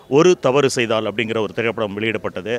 ஒரு தவறு செய்தால் அப்படிங்கிற ஒரு திரைப்படம் வெளியிடப்பட்டது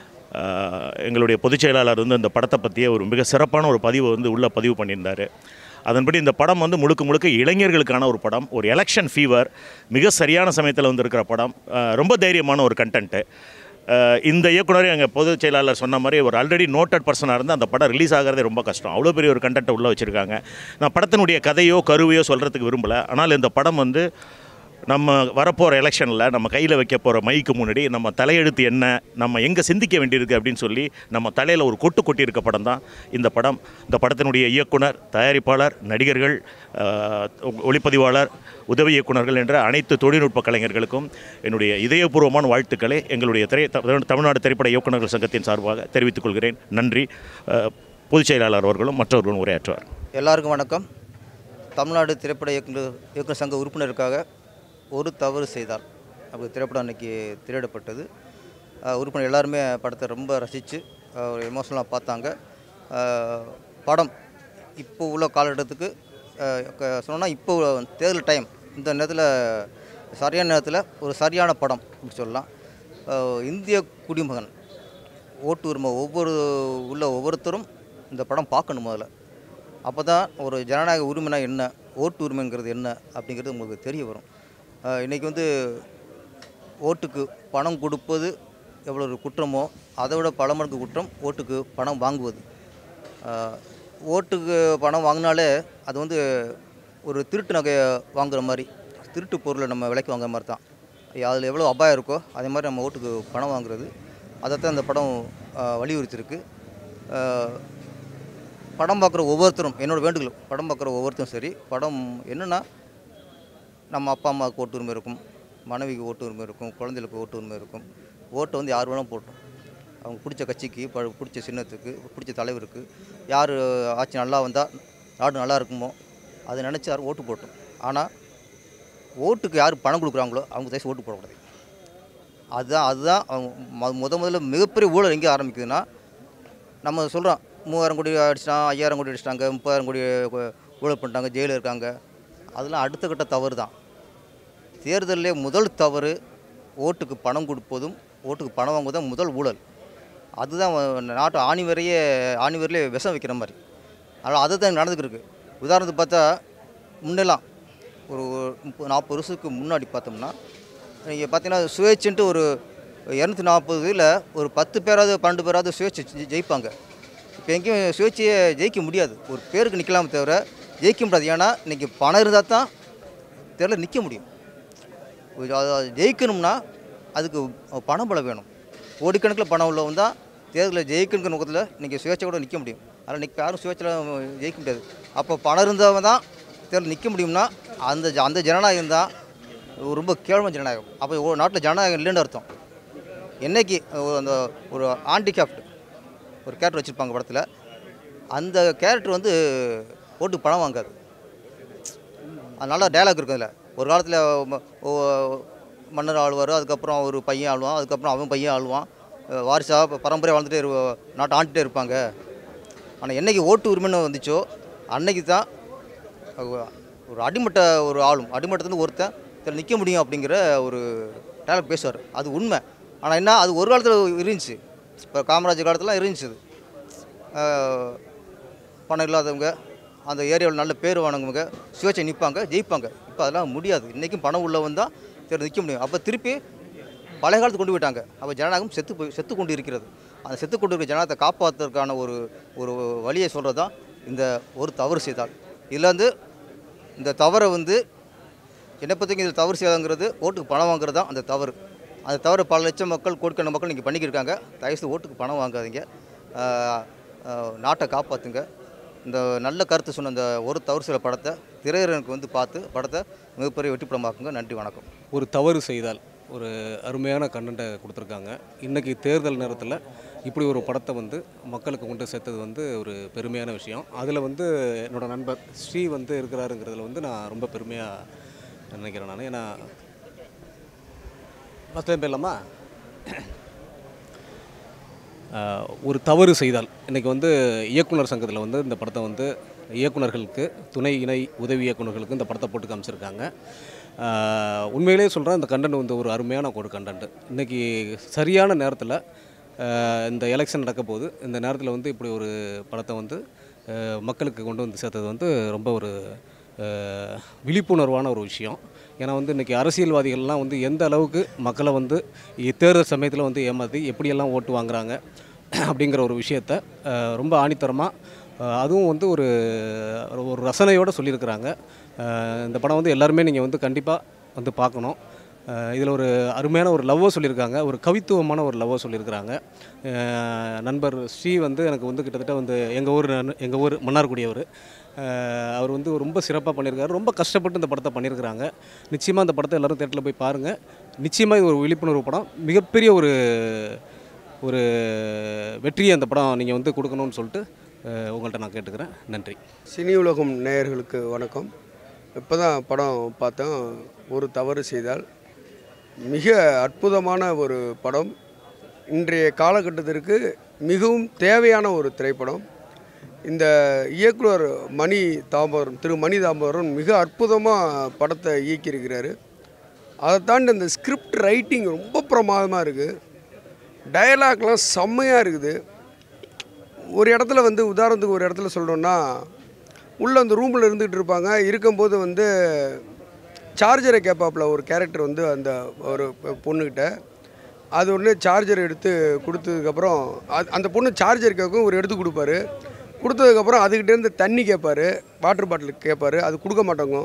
ஆஹ் எங்களுடைய பொதுச் செயலாளர் வந்து இந்த படத்தை பற்றிய ஒரு மிக சிறப்பான ஒரு பதிவை வந்து உள்ளே பதிவு பண்ணியிருந்தார் அதன்படி இந்த படம் வந்து முழுக்க முழுக்க இளைஞர்களுக்கான ஒரு படம் ஒரு எலெக்ஷன் ஃபீவர் மிக சரியான சமயத்தில் வந்திருக்கிற படம் ஆஹ் ரொம்ப தைரியமான ஒரு கண்டென்ட்டு இந்த இயக்குனர் எங்கள் பொதுச் செயலாளர் சொன்ன மாதிரி ஒரு ஆல்ரெடி நோட்டட் பர்சனாக இருந்து அந்த படம் ரிலீஸ் ஆகிறதே ரொம்ப கஷ்டம் அவ்வளோ பெரிய ஒரு கண்டென்ட்டை உள்ளே வச்சுருக்காங்க நான் படத்தினுடைய கதையோ கருவையோ சொல்கிறதுக்கு விரும்பலை ஆனால் இந்த படம் வந்து நம்ம வரப்போகிற எலெக்ஷனில் நம்ம கையில் வைக்க போகிற மைக்கு முன்னாடி நம்ம தலையெழுத்து என்ன நம்ம எங்கே சிந்திக்க வேண்டியிருக்கு அப்படின்னு சொல்லி நம்ம தலையில் ஒரு கொட்டு கொட்டியிருக்க படம் தான் இந்த படம் இந்த படத்தினுடைய இயக்குனர் தயாரிப்பாளர் நடிகர்கள் ஆஹ், ஒளிப்பதிவாளர் உதவி இயக்குனர்கள் என்ற அனைத்து தொழில்நுட்ப கலைஞர்களுக்கும் என்னுடைய இதயபூர்வமான வாழ்த்துக்களை எங்களுடைய திரை த- தமிழ்நாடு திரைப்பட இயக்குநர்கள் சங்கத்தின் சார்பாக தெரிவித்துக் கொள்கிறேன் நன்றி ஆஹ், பொதுச் செயலாளர் அவர்களும் மற்றவர்களும் உரையாற்றுவார் எல்லாருக்கும் வணக்கம் தமிழ்நாடு திரைப்பட இயக்குனர் இயக்குனர் சங்க உறுப்பினருக்காக ஒரு தவறு செய்தால் அப்படி திரைப்படம் அன்றைக்கி திரையிடப்பட்டது அஹ் உறுப்பினர் எல்லாருமே படத்தை ரொம்ப ரசித்து ஒரு எமோஷனலாக பார்த்தாங்க அஹ் படம் இப்போ உள்ள காலகட்டத்துக்கு சொன்னால் இப்போ தேர்தல் டைம் இந்த நேரத்தில் சரியான நேரத்தில் ஒரு சரியான படம் அப்படி சொல்லலாம் அஹ் இந்திய குடிமகன் ஓட்டு உரிமை ஒவ்வொரு உள்ள ஒவ்வொருத்தரும் இந்த படம் பார்க்கணும் முதல்ல அப்போ தான் ஒரு ஜனநாயக உரிமைனா என்ன ஓட்டு உரிமைங்கிறது என்ன அப்படிங்கிறது உங்களுக்கு தெரிய வரும் அஹ் இன்னைக்கு வந்து ஓட்டுக்கு பணம் கொடுப்பது எவ்வளோ ஒரு குற்றமோ அதை விட பல மடங்கு குற்றம் ஓட்டுக்கு பணம் வாங்குவது அஹ் ஓட்டுக்கு பணம் வாங்கினாலே அது வந்து ஒரு திருட்டு நகையை வாங்குற மாதிரி திருட்டு பொருளை நம்ம விலைக்கு வாங்குற மாதிரி தான் அதில் எவ்வளோ அபாயம் இருக்கோ அதே மாதிரி நம்ம ஓட்டுக்கு பணம் வாங்குறது அதைத்தான் இந்த படம் அஹ், வலியுறுத்தியிருக்கு அஹ், படம் பார்க்குற ஒவ்வொருத்தரும் என்னோட வேண்டுகோள் படம் பார்க்குற ஒவ்வொருத்தரும் சரி படம் என்னென்னா நம்ம அப்பா அம்மாவுக்கு ஓட்டு உரிமை இருக்கும் மனைவிக்கு ஓட்டு உரிமை இருக்கும் குழந்தைகளுக்கு ஓட்டு உரிமை இருக்கும் ஓட்டை வந்து யார் வேணாலும் போட்டோம் அவங்க பிடிச்ச கட்சிக்கு ப- பிடிச்ச சின்னத்துக்கு பிடிச்ச தலைவருக்கு யார் ஆட்சி நல்லா வந்தால் நாடு நல்லா இருக்குமோ அதை நினச்சி யாரும் ஓட்டு போட்டோம் ஆனால் ஓட்டுக்கு யார் பணம் கொடுக்குறாங்களோ அவங்க தயவுசெய்து ஓட்டு போடக்கூடாது அதுதான் அதுதான் அவங்க மொ- முத முதல்ல மிகப்பெரிய ஊழல் எங்கே ஆரம்பிக்குதுன்னா நம்ம சொல்கிறோம் மூவாயிரம் கோடி அடிச்சிட்டான் ஐயாயிரம் கோடி அடிச்சிட்டாங்க முப்பதாயிரம் கோடி கொ- ஊழல் பண்ணிட்டாங்க ஜெயிலில் இருக்காங்க அதெல்லாம் அடுத்த கட்ட தவறு தான் தேர்தலிலே முதல் தவறு ஓட்டுக்கு பணம் கொடுப்பதும் ஓட்டுக்கு பணம் வாங்குவதும் முதல் ஊழல் அதுதான் வ- நாட்டு ஆணி வரையே ஆணி வரையிலே விஷம் வைக்கிற மாதிரி அதனால் அதுதான் நடந்துக்கிருக்கு உதாரணத்துக்கு பார்த்தா முன்னெல்லாம் ஒரு முப்பது நாற்பது வருஷத்துக்கு முன்னாடி பார்த்தோம்னா நீங்கள் பார்த்தீங்கன்னா சுயேட்சுன்ட்டு ஒரு இரநூத்தி நாற்பதுல ஒரு பத்து பேராவது பன்னெண்டு பேராவது சுயேட்சை ஜெ- ஜெயிப்பாங்க இப்போ எங்கேயும் சுயேட்சையை ஜெயிக்க முடியாது ஒரு பேருக்கு நிற்கலாமே தவிர ஜெயிக்க முடியாது ஏன்னா இன்றைக்கி பணம் இருந்தால் தான் தேர்தலில் நிற்க முடியும் ஒரு அது- அது ஜெயிக்கணும்னா அதுக்கு பணம் பலம் வேணும் கோடிக்கணக்கில் பணம் உள்ளவன் தான் தேர்தலில் ஜெயிக்கணுங்கிற நோக்கத்தில் இன்றைக்கி சுயேட்சை கூட நிற்க முடியும் அதனால் இன்றைக்கி யாரும் சுயேட்சையில் ஜெயிக்க முடியாது அப்போ பணம் இருந்தவன் தான் தேர்தல் நிற்க முடியும்னா அந்த ஜ- அந்த ஜனநாயகம் தான் ரொம்ப கேவலமான ஜனநாயகம் அப்போ ஒரு நாட்டில் ஜனநாயகம் இல்லைன்னு அர்த்தம் என்னைக்கு ஒரு அந்த ஒரு ஆண்டிகாப்ட் ஒரு கேரக்டர் வச்சுருப்பாங்க படத்தில் அந்த கேரக்டர் வந்து ஓட்டு பணம் வாங்காது அது நல்ல டயலாக் இருக்கும் அதில் ஒரு காலத்தில் மன்னர் ஆளுவார் அதுக்கப்புறம் ஒரு பையன் ஆளுவான் அதுக்கப்புறம் அவன் பையன் ஆளுவான் அஹ் வாரிசாக பரம்பரையாக வாழ்ந்துட்டே இரு நாட்டை ஆண்டுட்டே இருப்பாங்க ஆனால் என்னைக்கு ஓட்டு உரிமைன்னு வந்துச்சோ அன்னைக்கு தான் அஹ் ஒரு அடிமட்ட ஒரு ஆளும் அடிமட்டத்துலேருந்து ஒருத்தன் இதில் நிற்க முடியும் அப்படிங்கிற ஒரு டயலாக் பேசுவார் அது உண்மை ஆனால் என்ன அது ஒரு காலத்தில் இருந்துச்சு இப்போ காமராஜர் காலத்துலாம் இருந்துச்சு அது அஹ் பணம் இல்லாதவங்க அந்த ஏரியாவில் நல்ல பேர் வாங்கினவங்க சுயேட்சை நிற்பாங்க ஜெயிப்பாங்க இப்போ அதெல்லாம் முடியாது இன்றைக்கும் பணம் உள்ளவன் தான் தேர்தல் நிற்க முடியும் அப்போ திருப்பி பழைய காலத்துக்கு கொண்டு போயிட்டாங்க அப்போ ஜனநாயகம் செத்து போய் செத்து கொண்டு இருக்கிறது அந்த செத்து கொண்டு இருக்கிற ஜனநாயகத்தை காப்பாற்றுறதுக்கான ஒரு ஒரு வழியை சொல்கிறது தான் இந்த ஒரு தவறு செய்தால் இதில் வந்து இந்த தவறை வந்து என்னை பற்றிக்கும் இதில் தவறு செய்யாதங்கிறது ஓட்டுக்கு பணம் வாங்குறது தான் அந்த தவறு அந்த தவறு பல லட்சம் மக்கள் கோடிக்கணக்கான மக்கள் நீங்கள் பண்ணிக்கிருக்காங்க தயவுசெய்து ஓட்டுக்கு பணம் வாங்காதீங்க ஆஹ் ஆஹ் நாட்டை காப்பாற்றுங்க இந்த நல்ல கருத்து சொன்ன இந்த ஒரு தவறு சில படத்தை திரையரனுக்கு வந்து பார்த்து படத்தை மிகப்பெரிய வெற்றி படமாக்குங்க நன்றி வணக்கம் ஒரு தவறு செய்தால் ஒரு அருமையான கண்டென்ட்டை கொடுத்துருக்காங்க இன்றைக்கி தேர்தல் நேரத்தில் இப்படி ஒரு படத்தை வந்து மக்களுக்கு கொண்டு சேர்த்தது வந்து ஒரு பெருமையான விஷயம் அதில் வந்து என்னோட நண்பர் ஸ்ரீ வந்து இருக்கிறாருங்கிறதுல வந்து நான் ரொம்ப பெருமையாக நினைக்கிறேன் நான் ஏன்னா ஃபஸ்ட் டைம் போயிடலாமா ஆஹ், ஒரு தவறு செய்தால் இன்றைக்கி வந்து இயக்குனர் சங்கத்தில் வந்து இந்த படத்தை வந்து இயக்குனர்களுக்கு துணை இணை உதவி இயக்குனர்களுக்கு இந்த படத்தை போட்டு காமிச்சிருக்காங்க ஆஹ், உண்மையிலேயே சொல்கிறேன் இந்த கண்டென்ட் வந்து ஒரு அருமையான ஒரு கண்டென்ட் இன்றைக்கி சரியான நேரத்தில் இந்த எலெக்ஷன் நடக்க போகுது இந்த நேரத்தில் வந்து இப்படி ஒரு படத்தை வந்து ஆஹ், மக்களுக்கு கொண்டு வந்து சேர்த்தது வந்து ரொம்ப ஒரு ஆஹ், விழிப்புணர்வான ஒரு விஷயம் ஏன்னா வந்து இன்றைக்கி அரசியல்வாதிகள்லாம் வந்து எந்த அளவுக்கு மக்களை வந்து இ- தேர்தல் சமயத்தில் வந்து ஏமாற்றி எப்படியெல்லாம் ஓட்டு வாங்குறாங்க அப்படிங்கிற ஒரு விஷயத்த ஆஹ், ரொம்ப ஆணித்தரமாக அதுவும் வந்து ஒரு ஒரு ரசனையோடு சொல்லியிருக்கிறாங்க ஆஹ், இந்த படம் வந்து எல்லாருமே நீங்கள் வந்து கண்டிப்பாக வந்து பார்க்கணும் இதில் ஒரு அருமையான ஒரு லவ்வை சொல்லியிருக்காங்க ஒரு கவித்துவமான ஒரு லவ்வை சொல்லியிருக்கிறாங்க ஆஹ், நண்பர் ஸ்ரீ வந்து எனக்கு வந்து கிட்டத்தட்ட வந்து எங்கள் ஊர் எங்கள் ஊர் மன்னார்குடியவர் ஆஹ், அவர் வந்து ரொம்ப சிறப்பாக பண்ணியிருக்காரு ரொம்ப கஷ்டப்பட்டு இந்த படத்தை பண்ணியிருக்கிறாங்க நிச்சயமாக இந்த படத்தை எல்லோரும் தேட்டரில் போய் பாருங்கள் நிச்சயமாக இது ஒரு விழிப்புணர்வு படம் மிகப்பெரிய ஒரு ஒரு வெற்றியை அந்த படம் நீங்கள் வந்து கொடுக்கணும்னு சொல்லிட்டு ஆஹ், உங்கள்கிட்ட நான் கேட்டுக்கிறேன் நன்றி சினி உலகம் நேயர்களுக்கு வணக்கம் இப்போ தான் படம் பார்த்தோம் ஒரு தவறு செய்தால் மிக அற்புதமான ஒரு படம் இன்றைய காலகட்டத்திற்கு மிகவும் தேவையான ஒரு திரைப்படம் இந்த இயக்குனர் மணி தாம்பரம் திரு மணி தாம்பரம் மிக அற்புதமாக படத்தை இயக்கியிருக்கிறாரு அதை தாண்டி இந்த ஸ்கிரிப்ட் ரைட்டிங் ரொம்ப பிரமாதமாக இருக்குது டயலாக்லாம் செம்மையாக இருக்குது ஒரு இடத்துல வந்து உதாரணத்துக்கு ஒரு இடத்துல சொல்லணுன்னா உள்ளே அந்த ரூமில் இருந்துகிட்டு இருப்பாங்க இருக்கும்போது வந்து சார்ஜரை கேட்பாப்புல ஒரு கேரக்டர் வந்து அந்த ஒரு பொண்ணுக்கிட்ட அது ஒன்று சார்ஜர் எடுத்து கொடுத்ததுக்கப்புறம் அது அந்த பொண்ணு சார்ஜர் கேட்கும் ஒரு எடுத்து கொடுப்பாரு கொடுத்ததுக்கப்புறம் அதுக்கிட்டேருந்து தண்ணி கேட்பாரு வாட்டர் பாட்டில் கேட்பாரு அது கொடுக்க மாட்டோங்க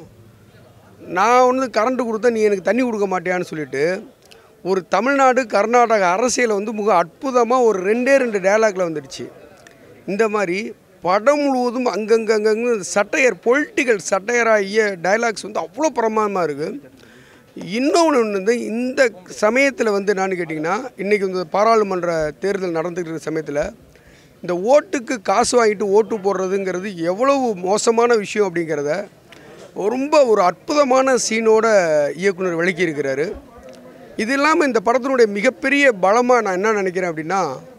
நான் வந்து கரண்ட்டு கொடுத்தா நீ எனக்கு தண்ணி கொடுக்க மாட்டியான்னு சொல்லிட்டு ஒரு தமிழ்நாடு கர்நாடக அரசியலை வந்து மிக அற்புதமாக ஒரு ரெண்டே ரெண்டு டயலாக்ல வந்துடுச்சு இந்த மாதிரி படம் முழுவதும் அங்கங்கங்கங்க சட்டையர் பொலிட்டிக்கல் சட்டையராகிய டயலாக்ஸ் வந்து அவ்வளோ பிரமாதமாக இருக்குது இன்னொன்று ஒன்று வந்து இந்த சமயத்தில் வந்து என்னன்னு கேட்டிங்கன்னா இன்றைக்கி இந்த பாராளுமன்ற தேர்தல் நடந்துக்கிட்டு இருக்கிற சமயத்தில் இந்த ஓட்டுக்கு காசு வாங்கிட்டு ஓட்டு போடுறதுங்கிறது எவ்வளவு மோசமான விஷயம் அப்படிங்கிறத ரொம்ப ஒரு அற்புதமான சீனோட இயக்குனர் விளக்கியிருக்கிறாரு இது இல்லாமல் இந்த படத்தினுடைய மிகப்பெரிய பலமாக நான் என்ன நினைக்கிறேன் அப்படின்னா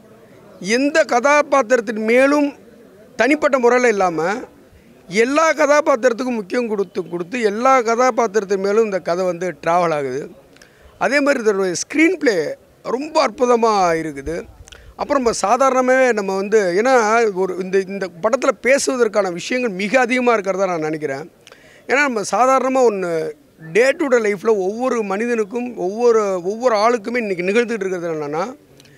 எந்த கதாபாத்திரத்தின் மேலும் தனிப்பட்ட முறையில் இல்லாமல் எல்லா கதாபாத்திரத்துக்கும் முக்கியம் கொடுத்து கொடுத்து எல்லா கதாபாத்திரத்தின் மேலும் இந்த கதை வந்து ட்ராவல் ஆகுது அதே மாதிரி இதனுடைய ஸ்க்ரீன் ப்ளே ரொம்ப அற்புதமாக இருக்குது அப்புறம் நம்ம சாதாரணமாகவே நம்ம வந்து ஏன்னா ஒரு இந்த இந்த படத்தில் பேசுவதற்கான விஷயங்கள் மிக அதிகமாக இருக்கிறதா நான் நினைக்கிறேன் ஏன்னா நம்ம சாதாரணமாக ஒன்று டே டு டே லைஃப்பில் ஒவ்வொரு மனிதனுக்கும் ஒவ்வொரு ஒவ்வொரு ஆளுக்குமே இன்றைக்கி நிகழ்ந்துட்டு இருக்கிறது என்னென்னா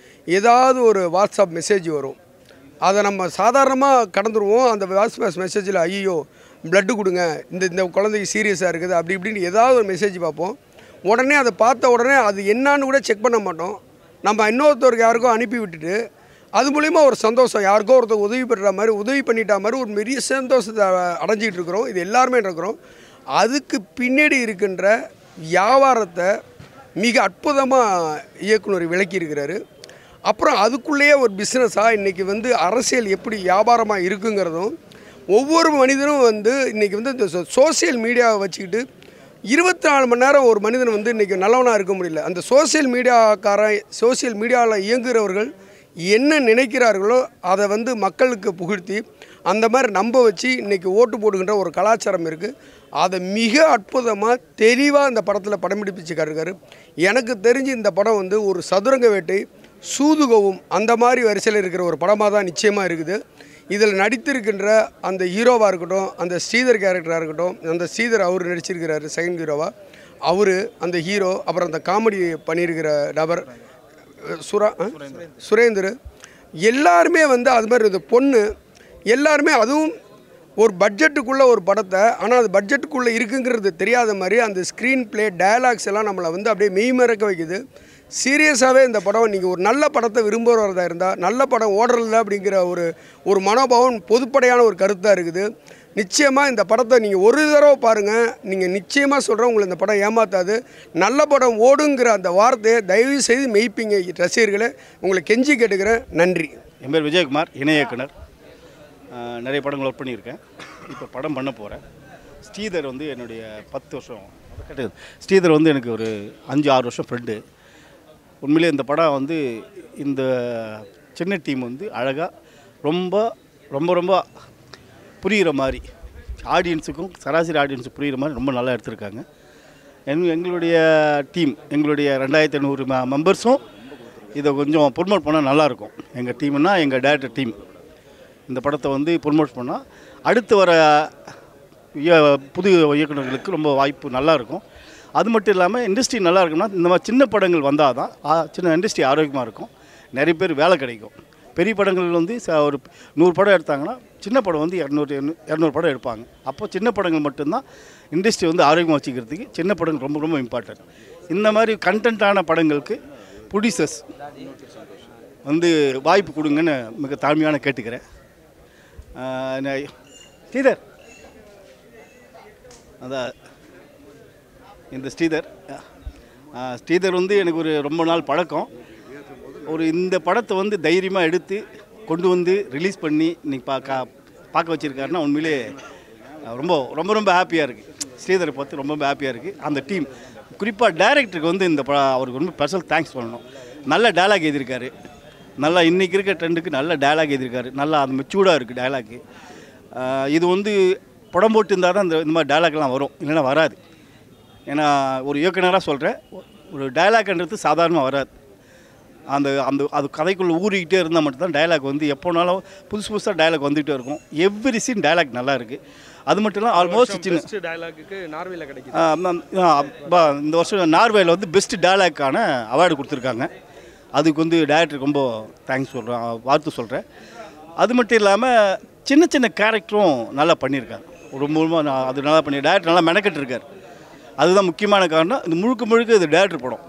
ஏதாவது ஒரு வாட்ஸ்அப் மெசேஜ் வரும் அதை நம்ம சாதாரணமாக கடந்துருவோம் அந்த வாட்ஸ்அப் மெசேஜில் ஐயோ blood கொடுங்க இந்த இந்த குழந்தைக்கு சீரியஸாக இருக்குது அப்படி இப்படின்னு ஏதாவது ஒரு மெசேஜ் பார்ப்போம் உடனே அதை பார்த்த உடனே அது என்னான்னு கூட செக் பண்ண மாட்டோம் நம்ம இன்னொருத்தருக்கு யாருக்கோ அனுப்பி விட்டுட்டு அது மூலிமா ஒரு சந்தோஷம் யாருக்கோ ஒருத்தர் உதவி பெறுற மாதிரி உதவி பண்ணிட்டா மாதிரி ஒரு பெரிய சந்தோஷத்தை அடைஞ்சிக்கிட்டு இருக்கிறோம் இது எல்லாருமே இருக்கிறோம் அதுக்கு பின்னாடி இருக்கின்ற வியாபாரத்தை மிக அற்புதமாக இயக்குனர் விளக்கியிருக்கிறாரு அப்புறம் அதுக்குள்ளேயே ஒரு பிஸ்னஸாக இன்றைக்கி வந்து அரசியல் எப்படி வியாபாரமாக இருக்குங்கிறதும் ஒவ்வொரு மனிதனும் வந்து இன்றைக்கி வந்து இந்த சோசியல் மீடியாவை வச்சுக்கிட்டு இருபத்தி நாலு மணி நேரம் ஒரு மனிதன் வந்து இன்றைக்கி நல்லவனாக இருக்க முடியல அந்த சோசியல் மீடியாக்காரன் சோசியல் மீடியாவில் இயங்குகிறவர்கள் என்ன நினைக்கிறார்களோ அதை வந்து மக்களுக்கு புகழ்த்தி அந்த மாதிரி நம்ப வச்சு இன்றைக்கி ஓட்டு போடுகின்ற ஒரு கலாச்சாரம் இருக்குது அதை மிக அற்புதமாக தெளிவாக இந்த படத்தில் படம் பிடிப்பிச்சு காட்டிருக்காரு எனக்கு தெரிஞ்சு இந்த படம் வந்து ஒரு சதுரங்க வேட்டை சூதுகவும் அந்த மாதிரி வரிசையில் இருக்கிற ஒரு படமாக தான் நிச்சயமாக இருக்குது இதில் நடித்திருக்கின்ற அந்த ஹீரோவாக இருக்கட்டும் அந்த ஸ்ரீதர் கேரக்டராக இருக்கட்டும் அந்த ஸ்ரீதர் அவர் நடிச்சிருக்கிறாரு செகண்ட் ஹீரோவாக அவர் அந்த ஹீரோ அப்புறம் அந்த காமெடி பண்ணியிருக்கிற நபர் அஹ், சுரா அஹ்? சுரேந்தர் எல்லாருமே வந்து அது மாதிரி இந்த பொண்ணு எல்லாருமே அதுவும் ஒரு பட்ஜெட்டுக்குள்ளே ஒரு படத்தை ஆனால் அது பட்ஜெட்டுக்குள்ளே இருக்குங்கிறது தெரியாத மாதிரி அந்த ஸ்க்ரீன் ப்ளே டயலாக்ஸ் எல்லாம் நம்மளை வந்து அப்படியே மெய்மறக்க வைக்குது சீரியஸாகவே இந்த படம் நீங்கள் ஒரு நல்ல படத்தை விரும்புகிறதா இருந்தால் நல்ல படம் ஓடுறதில்ல அப்படிங்கிற ஒரு ஒரு மனோபாவம் பொதுப்படையான ஒரு கருத்தாக இருக்குது நிச்சயமாக இந்த படத்தை நீங்கள் ஒரு தடவை பாருங்கள் நீங்கள் நிச்சயமாக சொல்கிறேன் உங்களை இந்த படம் ஏமாத்தாது நல்ல படம் ஓடுங்கிற அந்த வார்த்தையை தயவு செய்து மெய்ப்பீங்க ரசிகர்களே உங்களை கெஞ்சி கேட்டுக்கிறேன் நன்றி என் பேர் விஜயகுமார் இணை இயக்குனர் ஆஹ் நிறைய படங்கள் ஒர்க் பண்ணியிருக்கேன் இப்போ படம் பண்ண போகிறேன் ஸ்ரீதர் வந்து என்னுடைய பத்து வருஷம் கிடையாது ஸ்ரீதர் வந்து எனக்கு ஒரு அஞ்சு ஆறு வருஷம் ஃப்ரெண்டு உண்மையிலே இந்த படம் வந்து இந்த சின்ன டீம் வந்து அழகாக ரொம்ப ரொம்ப ரொம்ப புரிகிற மாதிரி ஆடியன்ஸுக்கும் சராசரி ஆடியன்ஸுக்கு புரிகிற மாதிரி ரொம்ப நல்லா எடுத்திருக்காங்க எங் எங்களுடைய டீம் எங்களுடைய ரெண்டாயிரத்தி ஐநூறு மெம்பர்ஸும் இதை கொஞ்சம் ப்ரொமோட் பண்ணால் நல்லாயிருக்கும் எங்கள் டீம்னா எங்கள் டேரக்டர் டீம் இந்த படத்தை வந்து ப்ரொமோட் பண்ணால் அடுத்து வர இய- புது இயக்குனர்களுக்கு ரொம்ப வாய்ப்பு நல்லா இருக்கும் அது மட்டும் இல்லாமல் இண்டஸ்ட்ரி நல்லா இருக்குன்னா இந்த மாதிரி சின்ன படங்கள் வந்தால் தான் ஆ, சின்ன இண்டஸ்ட்ரி ஆரோக்கியமாக இருக்கும் நிறைய பேர் வேலை கிடைக்கும் பெரிய படங்கள் வந்து ச- ஒரு நூறு படம் எடுத்தாங்கன்னா சின்ன படம் வந்து இரநூறு இரநூறு படம் எடுப்பாங்க அப்போ சின்ன படங்கள் மட்டும்தான் இண்டஸ்ட்ரி வந்து ஆரோக்கியமாக வச்சுக்கிறதுக்கு சின்ன படங்கள் ரொம்ப ரொம்ப இம்பார்ட்டன்ட் இந்த மாதிரி கண்டென்ட்டான படங்களுக்கு ப்ரொடியூசர்ஸ் வந்து வாய்ப்பு கொடுங்கன்னு மிக தாழ்மையான கேட்டுக்கிறேன் ஆஹ் நான் ஸ்ரீதர் அதான் இந்த ஸ்ரீதர் ஆஹ் ஸ்ரீதர் வந்து எனக்கு ஒரு ரொம்ப நாள் பழக்கம் ஒரு இந்த படத்தை வந்து தைரியமாக எடுத்து கொண்டு வந்து ரிலீஸ் பண்ணி இன்னைக்கு பார்க்க பார்க்க வச்சுருக்காருன்னா உண்மையிலே ஆஹ் ரொம்ப ரொம்ப ரொம்ப ஹாப்பியாக இருக்குது ஸ்ரீதரை பார்த்து ரொம்ப ரொம்ப ஹாப்பியாக இருக்குது அந்த டீம் குறிப்பாக டைரக்டருக்கு வந்து இந்த ப அவருக்கு ரொம்ப ஸ்பெஷல் தேங்க்ஸ் பண்ணணும் நல்ல டயலாக் எழுதியிருக்காரு நல்லா இன்றைக்கி இருக்க ட்ரெண்டுக்கு நல்ல டயலாக் எழுதியிருக்காரு நல்லா அது மெச்சூர்டாக இருக்குது டயலாக்கு இது வந்து படம் போட்டு இருந்தால் தான் இந்த இந்த மாதிரி டயலாக்லாம் வரும் இல்லைன்னா வராது ஏன்னா ஒரு இயக்குனராக சொல்கிறேன் ஒரு டயலாக்ன்றது சாதாரணமாக வராது அந்த அந்த அது கதைக்குள்ளே ஊறிக்கிட்டே இருந்தால் மட்டும்தான் டயலாக் வந்து எப்போனாலும் புதுசு புதுசாக டயலாக் வந்துகிட்டே இருக்கும் எவ்ரி சீன் டயலாக் நல்லா இருக்குது அது மட்டும் இல்லை ஆல்மோஸ்ட் சின்ன பெஸ்ட் டயலாக்கு நார்வேல கிடைக்குது ஆ, ஆமாம். ஆ, அப்பா, இந்த வருஷம் நார்வேல வந்து பெஸ்ட் டயலாக்கான அவார்டு கொடுத்துருக்காங்க அதுக்கு வந்து டேரக்டருக்கு ரொம்ப தேங்க்ஸ் சொல்கிறேன் வாழ்த்து சொல்கிறேன் அது மட்டும் இல்லாமல் சின்ன சின்ன கேரக்டரும் நல்லா பண்ணியிருக்காரு ரொம்ப ரொம்ப நான் அது நல்லா பண்ணி டேரக்டர் நல்லா மெனக்கெட்டு இருக்கார் அதுதான் முக்கியமான காரணம் இது முழுக்க முழுக்க இது டேரக்டர் படம்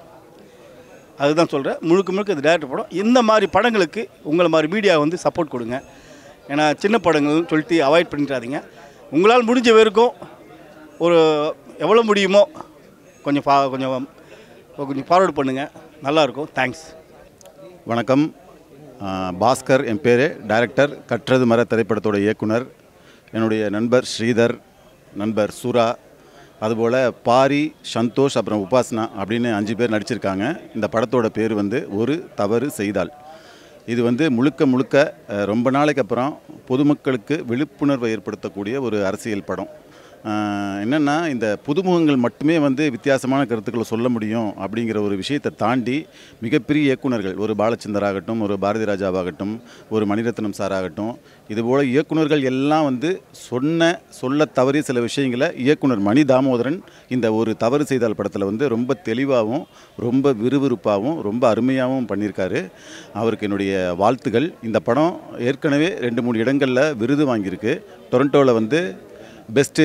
அதுதான் சொல்கிறேன் முழுக்க முழுக்க இது டேரக்டர் படம் இந்த மாதிரி படங்களுக்கு உங்களை மாதிரி மீடியா வந்து சப்போர்ட் கொடுங்க ஏன்னா சின்ன படங்கள்னு சொல்லிட்டு அவாய்ட் பண்ணிடாதீங்க உங்களால் முடிஞ்ச வரைக்கும் ஒரு எவ்வளோ முடியுமோ கொஞ்சம் ஃபா கொஞ்சம் கொஞ்சம் ஃபார்வர்ட் பண்ணுங்கள் நல்லாயிருக்கும் தேங்க்ஸ் வணக்கம் ஆ, பாஸ்கர் என் பேர் டைரக்டர் கற்றது மர திரைப்படத்தோட இயக்குனர் என்னுடைய நண்பர் ஸ்ரீதர் நண்பர் சுரா அதுபோல் பாரி சந்தோஷ் அப்புறம் உபாசனா அப்படின்னு அஞ்சு பேர் நடிச்சிருக்காங்க இந்த படத்தோட பேர் வந்து ஒரு தவறு செய்தால் இது வந்து முழுக்க முழுக்க அஹ், ரொம்ப நாளைக்கு அப்புறம் பொதுமக்களுக்கு விழிப்புணர்வை ஏற்படுத்தக்கூடிய ஒரு அரசியல் படம் அஹ், என்னன்னா இந்த புதுமுகங்கள் மட்டுமே வந்து வித்தியாசமான கருத்துக்களை சொல்ல முடியும் அப்படிங்கிற ஒரு விஷயத்தை தாண்டி மிகப்பெரிய இயக்குனர்கள் ஒரு பாலச்சந்தர் ஆகட்டும் ஒரு பாரதி ராஜாவாகட்டும் ஒரு மணிரத்னம் சார் ஆகட்டும் இதுபோல் இயக்குனர்கள் எல்லாம் வந்து சொன்ன சொல்ல தவறிய சில விஷயங்களை இயக்குனர் மணி தாமோதரன் இந்த ஒரு தவறு செய்தால் படத்தில் வந்து ரொம்ப தெளிவாகவும் ரொம்ப விறுவிறுப்பாகவும் ரொம்ப அருமையாகவும் பண்ணியிருக்காரு அவருக்கு என்னுடைய வாழ்த்துகள் இந்த படம் ஏற்கனவே ரெண்டு மூணு இடங்களில் விருது வாங்கியிருக்கு டொரண்டோவில் வந்து best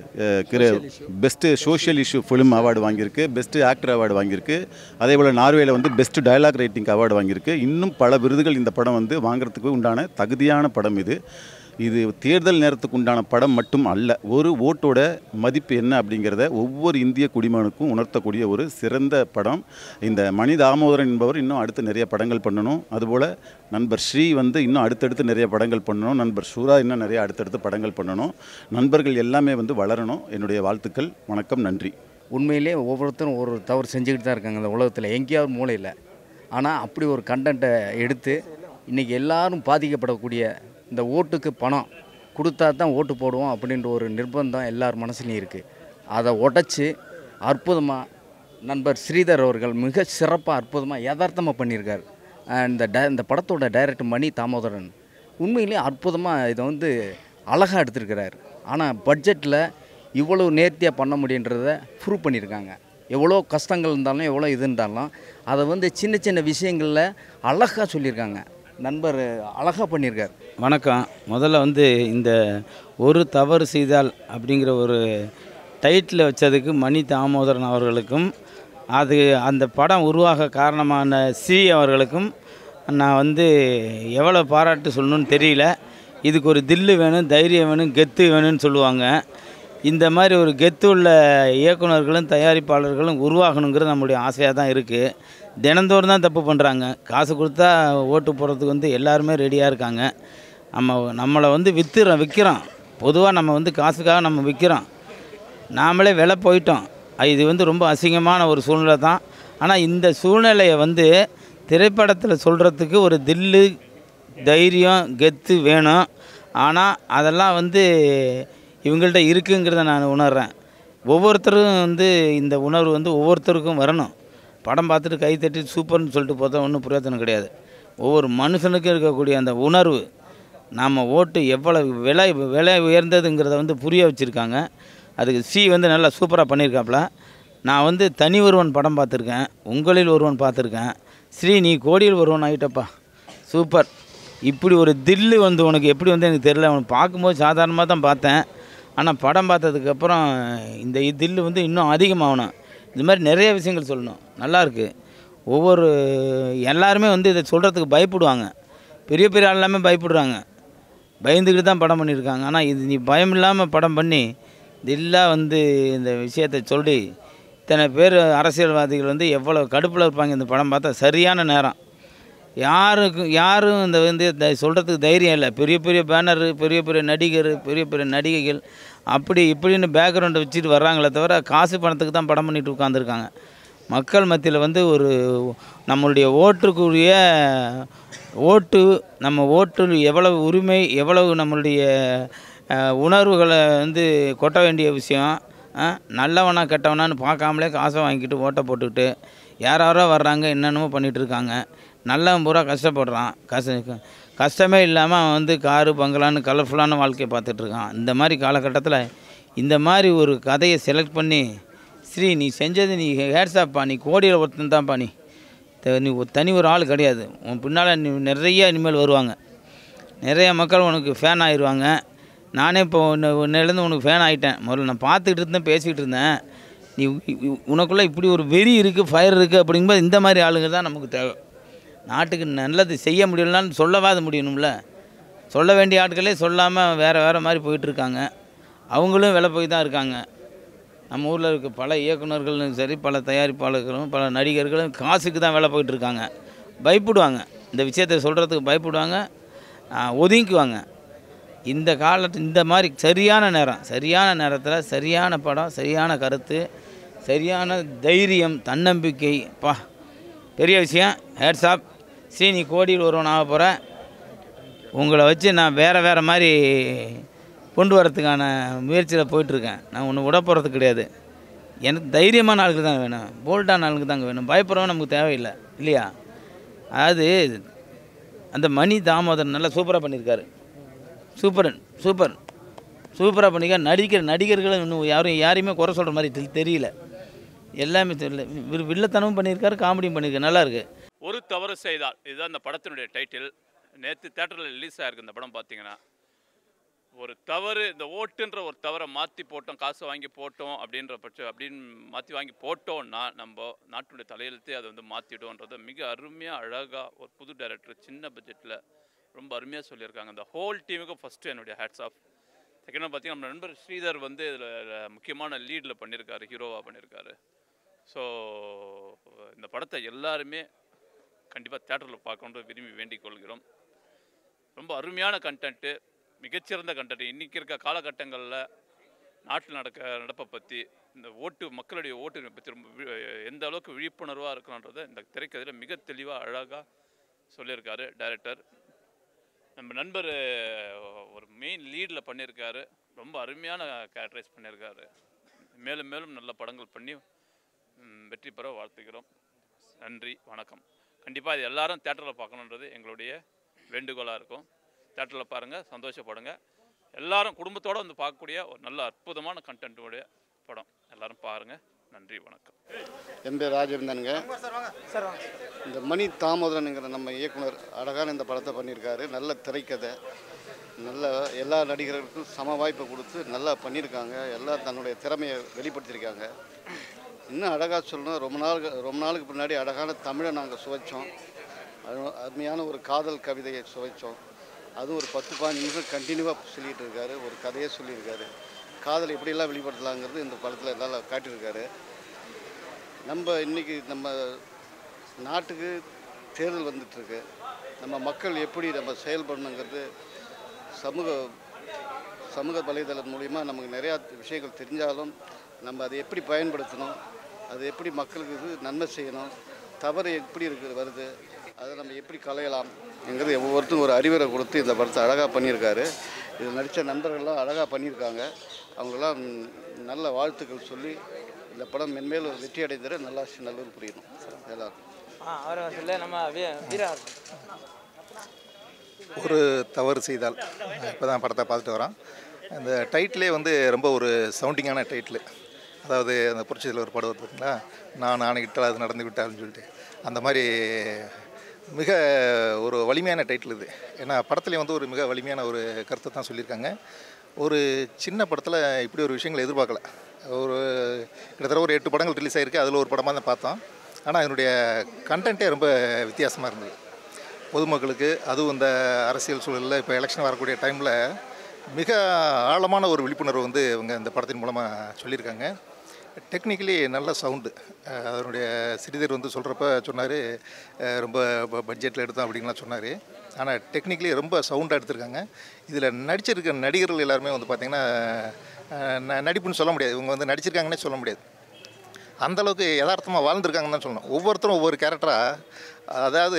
best social issue film award வாங்கியிருக்கு பெஸ்ட்டு ஆக்டர் அவார்டு வாங்கியிருக்கு அதே போல் நார்வேல வந்து பெஸ்ட் டயலாக் ரைட்டிங் அவார்டு வாங்கியிருக்கு இன்னும் பல விருதுகள் இந்த படம் வந்து வாங்குறதுக்கு உண்டான தகுதியான படம் இது இது தேர்தல் நேரத்துக்கு உண்டான படம் மட்டும் அல்ல ஒரு ஓட்டோட மதிப்பு என்ன அப்படிங்கிறத ஒவ்வொரு இந்திய குடிமகனுக்கும் உணர்த்தக்கூடிய ஒரு சிறந்த படம் இந்த மணி தாமோதரன் என்பவர் இன்னும் அடுத்து நிறைய படங்கள் பண்ணணும் அதுபோல் நண்பர் ஸ்ரீ வந்து இன்னும் அடுத்தடுத்து நிறைய படங்கள் பண்ணணும் நண்பர் சூரா இன்னும் நிறைய அடுத்தடுத்து படங்கள் பண்ணணும் நண்பர்கள் எல்லாமே வந்து வளரணும் என்னுடைய வாழ்த்துக்கள் வணக்கம் நன்றி உண்மையிலே ஒவ்வொருத்தரும் ஒரு தவறு செஞ்சுக்கிட்டு தான் இருக்காங்க இந்த உலகத்தில் எங்கேயாவது மூலையில் ஆனால் அப்படி ஒரு கண்டென்ட்டை எடுத்து இன்றைக்கி எல்லாரும் பாதிக்கப்படக்கூடிய இந்த ஓட்டுக்கு பணம் கொடுத்தா தான் ஓட்டு போடுவோம் அப்படின்ற ஒரு நிர்பந்தம் எல்லார் மனசுலையும் இருக்குது அதை உடச்சி அற்புதமாக நண்பர் ஸ்ரீதர் அவர்கள் மிக சிறப்பாக அற்புதமாக யதார்த்தமாக பண்ணியிருக்கார் அஹ் இந்த ட இந்த படத்தோட டைரக்டர் மணி தாமோதரன் உண்மையிலே அற்புதமாக இதை வந்து அழகாக எடுத்திருக்கிறார் ஆனால் பட்ஜெட்டில் இவ்வளோ நேர்த்தியாக பண்ண முடியுன்றத ப்ரூவ் பண்ணியிருக்காங்க எவ்வளோ கஷ்டங்கள் இருந்தாலும் எவ்வளோ இது இருந்தாலும் அதை வந்து சின்ன சின்ன விஷயங்களில் அழகாக சொல்லியிருக்காங்க நண்பர் அழகாக பண்ணியிருக்கார் வணக்கம் முதல்ல வந்து இந்த ஒரு தவறு செய்தால் அப்படிங்கிற ஒரு டைட்டில் வச்சதுக்கு மணி தாமோதரன் அவர்களுக்கும் அது அந்த படம் உருவாக காரணமான சி அவர்களுக்கும் நான் வந்து எவ்வளோ பாராட்டு சொல்லணும்னு தெரியல இதுக்கு ஒரு தில்லு வேணும் தைரியம் வேணும் கெத்து வேணும்னு சொல்லுவாங்க இந்த மாதிரி ஒரு கெத்து உள்ள இயக்குனர்களும் தயாரிப்பாளர்களும் உருவாகணுங்கிறது நம்முடைய ஆசையாக தான் இருக்குது தினந்தோறும் தான் தப்பு பண்ணுறாங்க காசு கொடுத்தா ஓட்டு போடுறதுக்கு வந்து எல்லாருமே ரெடியாக இருக்காங்க நம்ம நம்மளை வந்து விற்றுறோம் விற்கிறோம் பொதுவாக நம்ம வந்து காசுக்காக நம்ம விற்கிறோம் நாமளே விலை போயிட்டோம் அது இது வந்து ரொம்ப அசிங்கமான ஒரு சூழ்நிலை தான் ஆனால் இந்த சூழ்நிலையை வந்து திரைப்படத்தில் சொல்கிறதுக்கு ஒரு தில்லு தைரியம் கெத்து வேணும் ஆனால் அதெல்லாம் வந்து இவங்கள்ட்ட இருக்குங்கிறத நான் உணர்கிறேன் ஒவ்வொருத்தரும் வந்து இந்த உணர்வு வந்து ஒவ்வொருத்தருக்கும் வரணும் படம் பார்த்துட்டு கை தட்டி சூப்பர்னு சொல்லிட்டு போதா ஒன்றும் பிரயோஜனம் கிடையாது ஒவ்வொரு மனுஷனுக்கும் இருக்கக்கூடிய அந்த உணர்வு நாம் ஓட்டு எவ்வளவு விலை விலை உயர்ந்ததுங்கிறத வந்து புரிய வச்சுருக்காங்க அதுக்கு சி வந்து நல்லா சூப்பராக பண்ணியிருக்காப்புல நான் வந்து தனி ஒருவன் படம் பார்த்துருக்கேன் உங்களில் ஒருவன் பார்த்துருக்கேன் ஸ்ரீ நீ கோடியில் ஒருவன் ஆகிட்டப்பா சூப்பர் இப்படி ஒரு தில்லு வந்து உனக்கு எப்படி வந்து எனக்கு தெரியல அவனை பார்க்கும்போது சாதாரணமாக தான் பார்த்தேன் ஆனால் படம் பார்த்ததுக்கப்புறம் இந்த தில்லு வந்து இன்னும் அதிகமாகணும் இது மாதிரி நிறைய விஷயங்கள் சொல்லணும் நல்லா இருக்கு ஒவ்வொரு எல்லாருமே வந்து இதை சொல்கிறதுக்கு பயப்படுவாங்க பெரிய பெரிய ஆள் எல்லாமே பயப்படுறாங்க பயந்துக்கிட்டு தான் படம் பண்ணியிருக்காங்க ஆனால் இது நீ பயம் இல்லாமல் படம் பண்ணி தில்லாக வந்து இந்த விஷயத்தை சொல்லி இத்தனை பேர் அரசியல்வாதிகள் வந்து எவ்வளோ கடுப்பில் இருப்பாங்க இந்த படம் பார்த்தா சரியான நேரம் யாருக்கும் யாரும் இந்த வந்து த சொல்கிறதுக்கு தைரியம் இல்லை பெரிய பெரிய பேனரு பெரிய பெரிய நடிகர் பெரிய பெரிய நடிகைகள் அப்படி இப்படின்னு பேக்ரவுண்டை வச்சுட்டு வர்றாங்களே தவிர காசு பணத்துக்கு தான் படம் பண்ணிட்டு உட்காந்துருக்காங்க மக்கள் மத்தியில் வந்து ஒரு நம்மளுடைய ஓட்டுக்குரிய ஓட்டு நம்ம ஓட்டு எவ்வளவு உரிமை எவ்வளவு நம்மளுடைய அஹ், உணர்வுகளை வந்து கொட்ட வேண்டிய விஷயம் அஹ், நல்லவனா கெட்டவனான்னு பார்க்காமலே காசை வாங்கிட்டு ஓட்டை போட்டுக்கிட்டு யார் யாரோ வர்றாங்க என்னென்னமோ பண்ணிகிட்டு இருக்காங்க நல்லவன் பூரா கஷ்டப்படுறான் கஷ்ட கஷ்டமே இல்லாமல் அவன் வந்து காரு பங்களான்னு கலர்ஃபுல்லான வாழ்க்கையை பார்த்துட்டு இருக்கான் இந்த மாதிரி காலகட்டத்தில் இந்த மாதிரி ஒரு கதையை செலக்ட் பண்ணி ஸ்ரீ நீ செஞ்சது நீ ஹேட்ஸாப்பா நீ கோடியில் ஒருத்தன் தான்ப்பா நீ த- நீ ஒரு தனி ஒரு ஆள் கிடையாது உன் பின்னால் நீ நிறைய இனிமேல் வருவாங்க நிறைய மக்கள் உனக்கு ஃபேன் ஆயிடுவாங்க நானே இப்போ உன்னை உன்னிலேருந்து உனக்கு ஃபேன் ஆகிட்டேன் முதல்ல நான் பார்த்துக்கிட்டு இருந்தேன் பேசிக்கிட்டு இருந்தேன் நீ உ- உ- உனக்குள்ளே இப்படி ஒரு வெறி இருக்குது ஃபயர் இருக்குது அப்படிங்கும்போது இந்த மாதிரி ஆளுங்க தான் நமக்கு தேவை நாட்டுக்கு நல்லது செய்ய முடியலனாலும் சொல்லவாது முடியணும்ல சொல்ல வேண்டிய ஆட்களே சொல்லாமல் வேறு வேறு மாதிரி போயிட்டுருக்காங்க அவங்களும் விலை போய் தான் இருக்காங்க நம்ம ஊரில் இருக்க பல இயக்குனர்களும் சரி பல தயாரிப்பாளர்களும் பல நடிகர்களும் காசுக்கு தான் வேலை போயிட்டு இருக்காங்க பயப்படுவாங்க இந்த விஷயத்தை சொல்கிறதுக்கு பயப்படுவாங்க ஆ, ஒதுங்கிக்குவாங்க இந்த காலத்து இந்த மாதிரி சரியான நேரம் சரியான நேரத்தில் சரியான படம் சரியான கருத்து சரியான தைரியம் தன்னம்பிக்கை பா பெரிய விஷயம் ஹேட்ஸாப் சீனி கோடியில் ஒருவன் ஆக போகிறேன் உங்களை வச்சு நான் வேறு வேறு மாதிரி கொண்டு வரதுக்கான முயற்சியில் போயிட்டுருக்கேன் நான் ஒன்று விட போகிறது கிடையாது எனக்கு தைரியமான ஆளுக்கு தான் வேணும் போல்டான ஆளுக்கு தாங்க வேணும் பயப்படுறவன் நமக்கு தேவையில்லை இல்லையா அதாவது அந்த மணி தாமோதரன் நல்லா சூப்பராக பண்ணியிருக்காரு சூப்பர் சூப்பர் சூப்பராக பண்ணிக்க நடிக்கிற நடிகர்களும் இன்னும் யாரும் யாரையுமே குறை சொல்கிற மாதிரி தெ- தெரியல எல்லாமே தெரியல இவர் வில்லத்தனமும் பண்ணியிருக்காரு காமெடியும் பண்ணியிருக்காரு நல்லா இருக்கு ஒரு தவறு செய்தால் இதுதான் இந்த படத்தினுடைய டைட்டில் நேற்று தேட்டரில் ரிலீஸ் ஆயிருக்கு இந்த படம் பார்த்தீங்கன்னா ஒரு தவறு இந்த ஓட்டுன்ற ஒரு தவறை மாற்றி போட்டோம் காசு வாங்கி போட்டோம் அப்படின்ற பட்சம் அப்படின்னு மாற்றி வாங்கி போட்டோம்னா நம்ம நாட்டுடைய தலையெழுத்தே அதை வந்து மாற்றிடும்ன்றதை மிக அருமையாக அழகாக ஒரு புது டைரக்டர் சின்ன பட்ஜெட்டில் ரொம்ப அருமையாக சொல்லியிருக்காங்க இந்த ஹோல் டீமுக்கும் ஃபஸ்ட்டு என்னுடைய ஹேட்ஸ் ஆஃப் செகண்டாக பார்த்தீங்கன்னா நம்ம நண்பர் ஸ்ரீதர் வந்து இதில் முக்கியமான லீடில் பண்ணியிருக்காரு ஹீரோவாக பண்ணியிருக்காரு ஸோ இந்த படத்தை எல்லாருமே கண்டிப்பாக தேட்டரில் பார்க்கணுன்ற விரும்பி வேண்டிக் கொள்கிறோம் ரொம்ப அருமையான கண்டென்ட்டு மிகச்சிறந்த கண்டென்ட் இன்றைக்கி இருக்க காலகட்டங்களில் நாட்டில் நடக்க நடப்பை பற்றி இந்த ஓட்டு மக்களுடைய ஓட்டு பற்றி ரொம்ப வி- எந்த அளவுக்கு விழிப்புணர்வாக இருக்கணுன்றதை இந்த திரைக்கதையில் மிக தெளிவாக அழகாக சொல்லியிருக்காரு டைரக்டர் நம்ம நண்பர் ஒரு மெயின் லீடில் பண்ணியிருக்காரு ரொம்ப அருமையான கேரக்டரைஸ் பண்ணியிருக்காரு மேலும் மேலும் நல்ல படங்கள் பண்ணி ம், வெற்றி பெற வாழ்த்துக்கிறோம் நன்றி வணக்கம் கண்டிப்பாக இது எல்லாரும் தேட்டரில் பார்க்கணுன்றது எங்களுடைய வேண்டுகோளாக இருக்கும் தேட்டரில் பாருங்கள் சந்தோஷப்படுங்க எல்லாரும் குடும்பத்தோடு வந்து பார்க்கக்கூடிய ஒரு நல்ல அற்புதமான கண்டென்ட்டுடைய படம் எல்லாரும் பாருங்கள் நன்றி வணக்கம் என் பேர் ராஜேந்திரனுங்க இந்த மணி தாமோதரனுங்கிற நம்ம இயக்குனர் அழகான இந்த படத்தை பண்ணியிருக்காரு நல்ல திரைக்கதை நல்ல எல்லா நடிகர்களுக்கும் சம வாய்ப்பை கொடுத்து நல்லா பண்ணியிருக்காங்க எல்லாம் தன்னுடைய திறமையை வெளிப்படுத்தியிருக்காங்க இன்னும் அழகாக சொல்லணும் ரொம்ப நாள் ரொம்ப நாளுக்கு முன்னாடி அழகான தமிழை நாங்கள் சுவைச்சோம் அது அருமையான ஒரு காதல் கவிதையை சுவைச்சோம் அதுவும் ஒரு பத்து பாஞ்சு நிமிஷம் கண்டினியூவாக சொல்லிகிட்டு இருக்காரு ஒரு கதையே சொல்லியிருக்காரு காதல் எப்படியெல்லாம் வெளிப்படுத்தலாங்கிறது இந்த படத்தில் நல்லா காட்டியிருக்காரு நம்ம இன்னைக்கு நம்ம நாட்டுக்கு தேர்தல் வந்துட்டுருக்கு நம்ம மக்கள் எப்படி நம்ம செயல்படணுங்கிறது சமூக சமூக வலைதளம் மூலிமா நமக்கு நிறையா விஷயங்கள் தெரிஞ்சாலும் நம்ம அதை எப்படி பயன்படுத்தணும் அது எப்படி மக்களுக்கு இது நன்மை செய்யணும் தவறு எப்படி இருக்குது வருது அதை நம்ம எப்படி களையலாம் என்கிறது ஒவ்வொருத்தரும் ஒரு அறிவுரை கொடுத்து இந்த படத்தை அழகாக பண்ணியிருக்காரு இது நடித்த நண்பர்கள்லாம் அழகாக பண்ணியிருக்காங்க அவங்களாம் நல்ல வாழ்த்துக்கள் சொல்லி இந்த படம் மென்மேலும் வெற்றி அடைந்திட நல்லா நல்லூர் புரியணும் எல்லாரும் ஆ அவரை சொல்ல நம்ம வீ- வீரா ஒரு தவறு செய்தால் இப்போ தான் படத்தை பார்த்துட்டு வரோம் அந்த டைட்டிலே வந்து ரொம்ப ஒரு சவுண்டிங்கான டைட்டில் அதாவது அந்த புரட்சியில் ஒரு படம் வருது பார்த்தீங்களா நான் ஆணையிட்டால் அது நடந்து விட்டால்னு சொல்லிட்டு அந்த மாதிரி மிக ஒரு வலிமையான டைட்டில் இது ஏன்னா படத்துலேயும் வந்து ஒரு மிக வலிமையான ஒரு கருத்தை தான் சொல்லியிருக்காங்க ஒரு சின்ன படத்தில் இப்படி ஒரு விஷயங்களை எதிர்பார்க்கல ஒரு கிட்டத்தட்ட ஒரு எட்டு படங்கள் ரிலீஸ் ஆகிருக்கு அதில் ஒரு படமாக தான் பார்த்தோம் ஆனால் அதனுடைய கண்டென்ட்டே ரொம்ப வித்தியாசமாக இருந்தது பொதுமக்களுக்கு அதுவும் இந்த அரசியல் சூழலில் இப்போ எலெக்ஷன் வரக்கூடிய டைமில் மிக ஆழமான ஒரு விழிப்புணர்வு வந்து இவங்க இந்த படத்தின் மூலமாக சொல்லியிருக்காங்க டெக்னிக்கலி நல்ல சவுண்டு அதனுடைய சிறிதர் வந்து சொல்கிறப்ப சொன்னார் ரொம்ப பட்ஜெட்டில் எடுத்தோம் அப்படின்லாம் சொன்னார் ஆனால் டெக்னிக்கலி ரொம்ப சவுண்டாக எடுத்திருக்காங்க இதில் நடிச்சிருக்க நடிகர்கள் எல்லாருமே வந்து பார்த்திங்கன்னா அஹ், ந- நடிப்புன்னு சொல்ல முடியாது இவங்க வந்து நடிச்சிருக்காங்கன்னே சொல்ல முடியாது அந்த அளவுக்கு யதார்த்தமாக வாழ்ந்துருக்காங்கன்னு தான் சொல்லணும் ஒவ்வொருத்தரும் ஒவ்வொரு கேரக்டராக அதாவது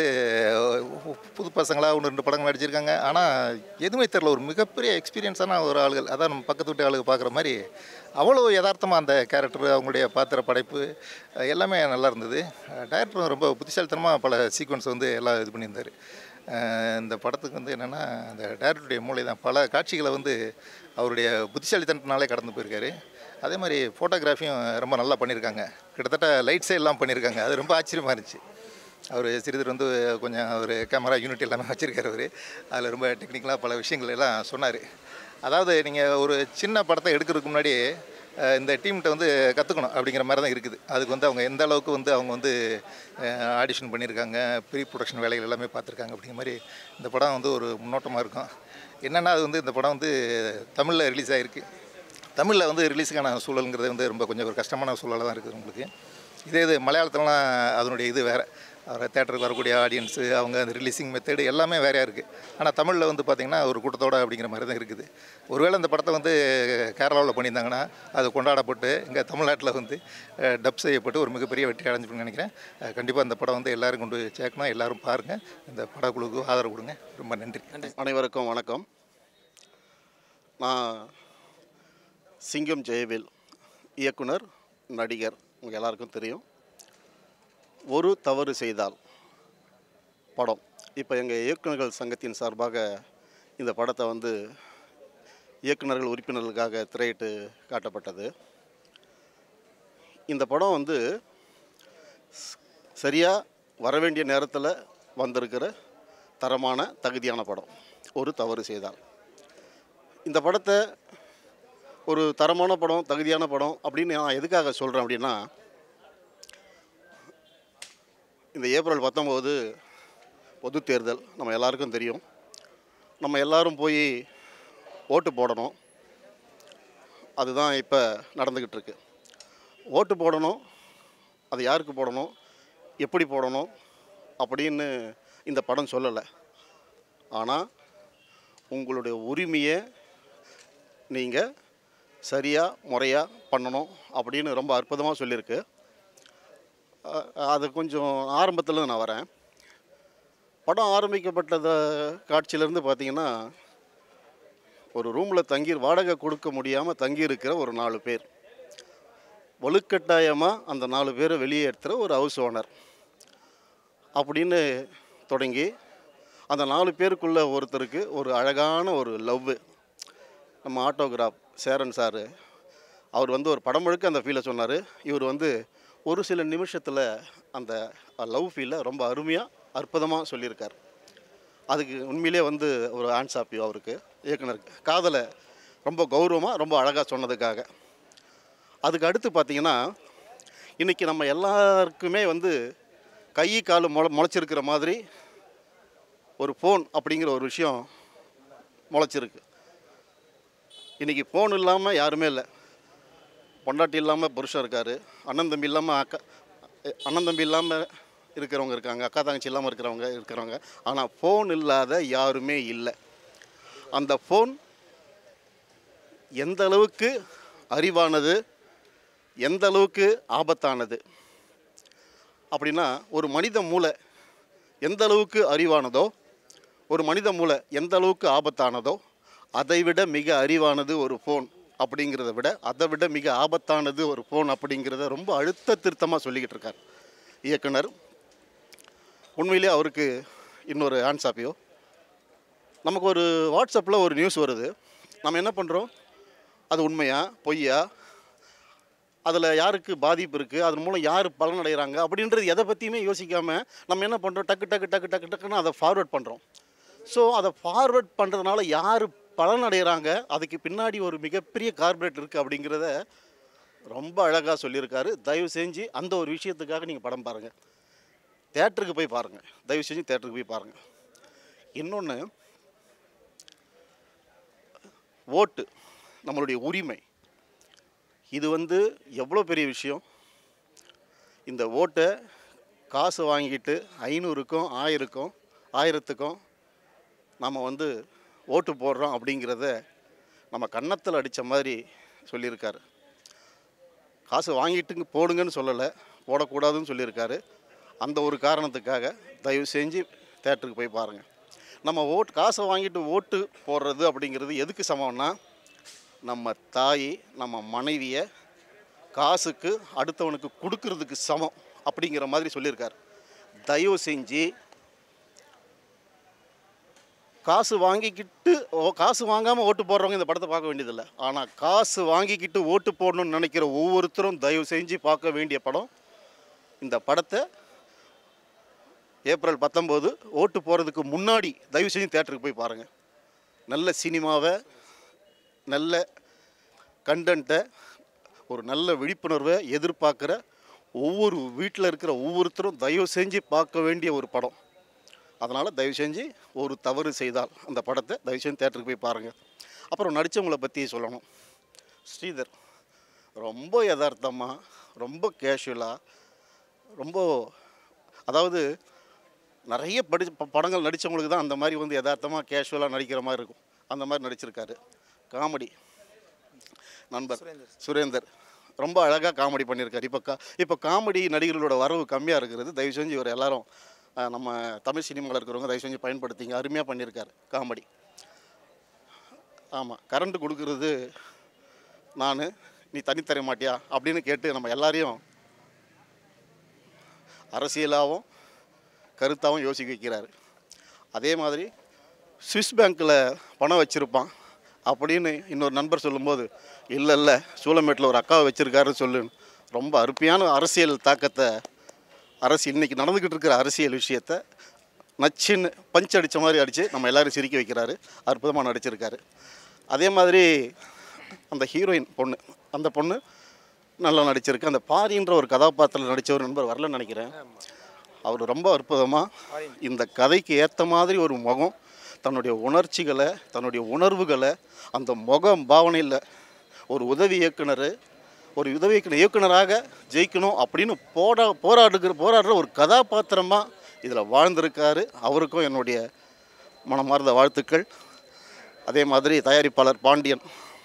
புது பசங்களாக ஒன்று ரெண்டு படங்கள் நடிச்சிருக்காங்க ஆனால் எதுவுமே தெரில ஒரு மிகப்பெரிய எக்ஸ்பீரியன்ஸான ஒரு ஆளுகள் அதான் நம்ம பக்கத்து வீட்டு ஆளுங்க பார்க்குற மாதிரி அவ்வளோ யதார்த்தமாக அந்த கேரக்டர் அவங்களுடைய பாத்திர படைப்பு அஹ் எல்லாமே நல்லா இருந்தது டைரக்டரும் ரொம்ப புத்திசாலித்தனமாக பல சீக்வன்ஸ் வந்து எல்லாம் இது பண்ணியிருந்தார் அஹ் இந்த படத்துக்கு வந்து என்னென்னா அந்த டைரக்டருடைய மூளை தான் பல காட்சிகளை வந்து அவருடைய புத்திசாலித்தனத்தினாலே கடந்து போயிருக்காரு அதே மாதிரி ஃபோட்டோகிராஃபியும் ரொம்ப நல்லா பண்ணியிருக்காங்க கிட்டத்தட்ட லைட்ஸே எல்லாம் பண்ணியிருக்காங்க அது ரொம்ப ஆச்சரியமாக இருந்துச்சு அவர் சிறிதர் வந்து கொஞ்சம் ஒரு கேமரா யூனிட் எல்லாமே வச்சுருக்காரு அவர் அதில் ரொம்ப டெக்னிக்கலாக பல விஷயங்கள் எல்லாம் சொன்னார் அதாவது நீங்கள் ஒரு சின்ன படத்தை எடுக்கிறதுக்கு முன்னாடி அஹ், இந்த டீம்கிட்ட வந்து கற்றுக்கணும் அப்படிங்கிற மாதிரி தான் இருக்குது அதுக்கு வந்து அவங்க எந்த அளவுக்கு வந்து அவங்க வந்து ஆடிஷன் பண்ணியிருக்காங்க ப்ரீ ப்ரொடக்ஷன் வேலைகள் எல்லாமே பார்த்துருக்காங்க அப்படிங்கிற மாதிரி இந்த படம் வந்து ஒரு முன்னோட்டமாக இருக்கும் என்னென்னா அது வந்து இந்த படம் வந்து தமிழில் ரிலீஸ் ஆகிருக்கு தமிழில் வந்து ரிலீஸுக்கான சூழலுங்கிறது வந்து ரொம்ப கொஞ்சம் ஒரு கஷ்டமான சூழலாக தான் இருக்குது உங்களுக்கு இதே இது மலையாளத்துலலாம் அதனுடைய இது வேறு அவர் தேட்டருக்கு வரக்கூடிய ஆடியன்ஸு அவங்க அந்த ரிலீஸிங் மெத்தேடு எல்லாமே வேறையாக இருக்குது ஆனால் தமிழில் வந்து பார்த்திங்கன்னா ஒரு கூட்டத்தோட அப்படிங்கிற மாதிரி தான் இருக்குது ஒருவேளை இந்த படத்தை வந்து கேரளாவில் பண்ணியிருந்தாங்கன்னா அது கொண்டாடப்பட்டு இங்கே தமிழ்நாட்டில் வந்து டப் செய்யப்பட்டு ஒரு மிகப்பெரிய வெற்றி அடைஞ்சுன்னு நினைக்கிறேன் கண்டிப்பாக இந்த படம் வந்து எல்லோரும் கொண்டு போய் சேர்க்கணும் எல்லோரும் பாருங்கள் இந்த படக்குழுவுக்கு ஆதரவு கொடுங்க ரொம்ப நன்றி அனைவருக்கும் வணக்கம் நான் சிங்கம் ஜெயவேல் இயக்குனர் நடிகர் உங்கள் எல்லாருக்கும் தெரியும் ஒரு தவறு செய்தால் படம் இப்போ எங்கள் இயக்குனர்கள் சங்கத்தின் சார்பாக இந்த படத்தை வந்து இயக்குனர்கள் உறுப்பினர்களுக்காக திரையிட்டு காட்டப்பட்டது இந்த படம் வந்து சரியாக வரவேண்டிய நேரத்தில் வந்திருக்கிற தரமான தகுதியான படம் ஒரு தவறு செய்தால் இந்த படத்தை ஒரு தரமான படம் தகுதியான படம் அப்படின்னு நான் எதுக்காக சொல்கிறேன் அப்படின்னா இந்த ஏப்ரல் பத்தொம்போது பொது தேர்தல் நம்ம எல்லாருக்கும் தெரியும் நம்ம எல்லாரும் போய் ஓட்டு போடணும் அதுதான் இப்போ நடந்துக்கிட்டு இருக்கு ஓட்டு போடணும் அது யாருக்கு போடணும் எப்படி போடணும் அப்படின்னு இந்த படம் சொல்லலை ஆனால் உங்களுடைய உரிமையை நீங்கள் சரியாக முறையாக பண்ணணும் அப்படின்னு ரொம்ப அற்புதமாக சொல்லியிருக்கு அ- அது கொஞ்சம் ஆரம்பத்தில் நான் வரேன் படம் ஆரம்பிக்கப்பட்டத காட்சியிலேருந்து பார்த்தீங்கன்னா ஒரு ரூமில் தங்கி வாடகை கொடுக்க முடியாமல் தங்கி இருக்கிற ஒரு நாலு பேர் வலுக்கட்டாயமாக அந்த நாலு பேரை வெளியே எடுத்துகிற ஒரு ஹவுஸ் ஓனர் அப்படின்னு தொடங்கி அந்த நாலு பேருக்குள்ள ஒருத்தருக்கு ஒரு அழகான ஒரு லவ் நம்ம ஆட்டோகிராஃப் சேரன் சார் அவர் வந்து ஒரு படம் முழுக்க அந்த ஃபீலை சொன்னார் இவர் வந்து ஒரு சில நிமிஷத்தில் அந்த லவ் ஃபீலை ரொம்ப அருமையாக அற்புதமாக சொல்லியிருக்கார் அதுக்கு உண்மையிலே வந்து ஒரு ஆன்ஸ் ஆப்பியோ அவருக்கு இயக்குனருக்கு காதலை ரொம்ப கௌரவமாக ரொம்ப அழகாக சொன்னதுக்காக அதுக்கு அடுத்து பார்த்தீங்கன்னா இன்றைக்கி நம்ம எல்லாருக்குமே வந்து கை கால் முளை முளைச்சிருக்கிற மாதிரி ஒரு ஃபோன் அப்படிங்கிற ஒரு விஷயம் முளைச்சிருக்கு இன்றைக்கி ஃபோன் இல்லாமல் யாருமே இல்லை பொண்டாட்டி இல்லாமல் புருஷன் இருக்கார் அண்ணன் தம்பி இல்லாமல் அக்கா அண்ணன் தம்பி இல்லாமல் இருக்கிறவங்க இருக்காங்க அக்கா தங்கச்சி இல்லாமல் இருக்கிறவங்க இருக்கிறவங்க ஆனால் ஃபோன் இல்லாத யாருமே இல்லை அந்த ஃபோன் எந்த அளவுக்கு அறிவானது எந்த அளவுக்கு ஆபத்தானது அப்படின்னா ஒரு மனித மூளை எந்த அளவுக்கு அறிவானதோ ஒரு மனித மூளை எந்த அளவுக்கு ஆபத்தானதோ அதைவிட மிக அறிவானது ஒரு ஃபோன் அப்படிங்கிறத விட அதை விட மிக ஆபத்தானது ஒரு ஃபோன் அப்படிங்கிறத ரொம்ப அழுத்த திருத்தமாக சொல்லிக்கிட்டு இருக்கார் இயக்குனர் உண்மையிலே அவருக்கு இன்னொரு ஆன்சாப்பியோ நமக்கு ஒரு வாட்ஸ்அப்பில் ஒரு நியூஸ் வருது நம்ம என்ன பண்ணுறோம் அது உண்மையா பொய்யா அதில் யாருக்கு பாதிப்பு இருக்குது அதன் மூலம் யார் பலனடைகிறாங்க அப்படின்றது எதை பற்றியுமே யோசிக்காமல் நம்ம என்ன பண்ணுறோம் டக்கு டக்கு டக்கு டக்கு டக்குன்னு அதை ஃபார்வர்ட் பண்ணுறோம் ஸோ அதை ஃபார்வர்ட் பண்ணுறதுனால யார் பலனடைகிறாங்க அதுக்கு பின்னாடி ஒரு மிகப்பெரிய கார்பரேட் இருக்குது அப்படிங்கிறத ரொம்ப அழகாக சொல்லியிருக்காரு தயவு செஞ்சு அந்த ஒரு விஷயத்துக்காக நீங்கள் படம் பாருங்கள் தேட்டருக்கு போய் பாருங்கள் தயவு செஞ்சு தேட்டருக்கு போய் பாருங்கள் இன்னொன்று ஓட்டு நம்மளுடைய உரிமை இது வந்து எவ்வளோ பெரிய விஷயம் இந்த ஓட்டை காசு வாங்கிட்டு ஐநூறுக்கும் ஆயிரக்கும் ஆயிரத்துக்கும் நம்ம வந்து ஓட்டு போடுறோம் அப்படிங்கிறத நம்ம கன்னத்தில் அடித்த மாதிரி சொல்லியிருக்காரு காசு வாங்கிட்டு போடுங்கன்னு சொல்லலை போடக்கூடாதுன்னு சொல்லியிருக்காரு அந்த ஒரு காரணத்துக்காக தயவு செஞ்சு தேட்டருக்கு போய் பாருங்கள் நம்ம ஓட்டு காசை வாங்கிட்டு ஓட்டு போடுறது அப்படிங்கிறது எதுக்கு சமம்னா நம்ம தாய் நம்ம மனைவியை காசுக்கு அடுத்தவனுக்கு கொடுக்கறதுக்கு சமம் அப்படிங்கிற மாதிரி சொல்லியிருக்காரு தயவு செஞ்சு காசு வாங்கிக்கிட்டு ஓ காசு வாங்காமல் ஓட்டு போடுறவங்க இந்த படத்தை பார்க்க வேண்டியதில்லை ஆனால் காசு வாங்கிக்கிட்டு ஓட்டு போடணும்னு நினைக்கிற ஒவ்வொருத்தரும் தயவு செஞ்சு பார்க்க வேண்டிய படம் இந்த படத்தை ஏப்ரல் பத்தொம்போது ஓட்டு போகிறதுக்கு முன்னாடி தயவு செஞ்சு தேட்டருக்கு போய் பாருங்கள் நல்ல சினிமாவை நல்ல கண்டென்ட்டை ஒரு நல்ல விழிப்புணர்வை எதிர்பார்க்குற ஒவ்வொரு வீட்டில் இருக்கிற ஒவ்வொருத்தரும் தயவு செஞ்சு பார்க்க வேண்டிய ஒரு படம் அதனால் தயவு செஞ்சு ஒரு தவறு செய்தால் அந்த படத்தை தயவு செஞ்சு தேட்டருக்கு போய் பாருங்கள் அப்புறம் நடித்தவங்களை பற்றி சொல்லணும் ஸ்ரீதர் ரொம்ப யதார்த்தமாக ரொம்ப கேஷுவலாக ரொம்ப அதாவது நிறைய படி ப- படங்கள் நடித்தவங்களுக்கு தான் அந்த மாதிரி வந்து யதார்த்தமாக கேஷுவலாக நடிக்கிற மாதிரி இருக்கும் அந்த மாதிரி நடிச்சிருக்காரு காமெடி நண்பர் சுரேந்தர் ரொம்ப அழகாக காமெடி பண்ணியிருக்காரு இப்போ கா இப்போ காமெடி நடிகர்களோட வரவு கம்மியாக இருக்கிறது தயவு செஞ்சு இவர் எல்லாரும் அஹ், நம்ம தமிழ் சினிமாவில் இருக்கிறவங்க தயவு செஞ்சு பயன்படுத்திங்க அருமையாக பண்ணியிருக்காரு காமெடி ஆமாம் கரண்ட் கொடுக்கறது நான் நீ தண்ணி தர மாட்டியா அப்படின்னு கேட்டு நம்ம எல்லாரையும் அரசியலாகவும் கருத்தாகவும் யோசிக்க வைக்கிறாரு அதே மாதிரி சுவிஸ் பேங்க்கில் பணம் வச்சுருப்பான் அப்படின்னு இன்னொரு நண்பர் சொல்லும்போது இல்லை இல்லை சூளமேட்டில் ஒரு அக்காவை வச்சுருக்காருன்னு சொல்லு ரொம்ப அருமையான அரசியல் தாக்கத்தை அரசியல் இன்னைக்கு நடந்துக்கிட்டு இருக்கிற அரசியல் விஷயத்தை நச்சுன்னு பஞ்ச் அடித்த மாதிரி அடித்து நம்ம எல்லாரும் சிரிக்க வைக்கிறாரு அற்புதமாக நடிச்சிருக்காரு அதே மாதிரி அந்த ஹீரோயின் பொண்ணு அந்த பொண்ணு நல்லா நடிச்சிருக்கு அந்த பாரின்ற ஒரு கதாபாத்திரத்தில் நடித்த ஒரு நண்பர் வரலன்னு நினைக்கிறேன் அவர் ரொம்ப அற்புதமாக இந்த கதைக்கு ஏற்ற மாதிரி ஒரு முகம் தன்னுடைய உணர்ச்சிகளை தன்னுடைய உணர்வுகளை அந்த முகம் பாவனையில் ஒரு உதவி இயக்குனர் ஒரு உதவி இயக்குனர் இயக்குனராக ஜெயிக்கணும் அப்படின்னு போரா போராடுகிற போராடுற ஒரு கதாபாத்திரமாக இதில் வாழ்ந்திருக்காரு அவருக்கும் என்னுடைய மனமார்ந்த வாழ்த்துக்கள் அதே மாதிரி தயாரிப்பாளர் பாண்டியன்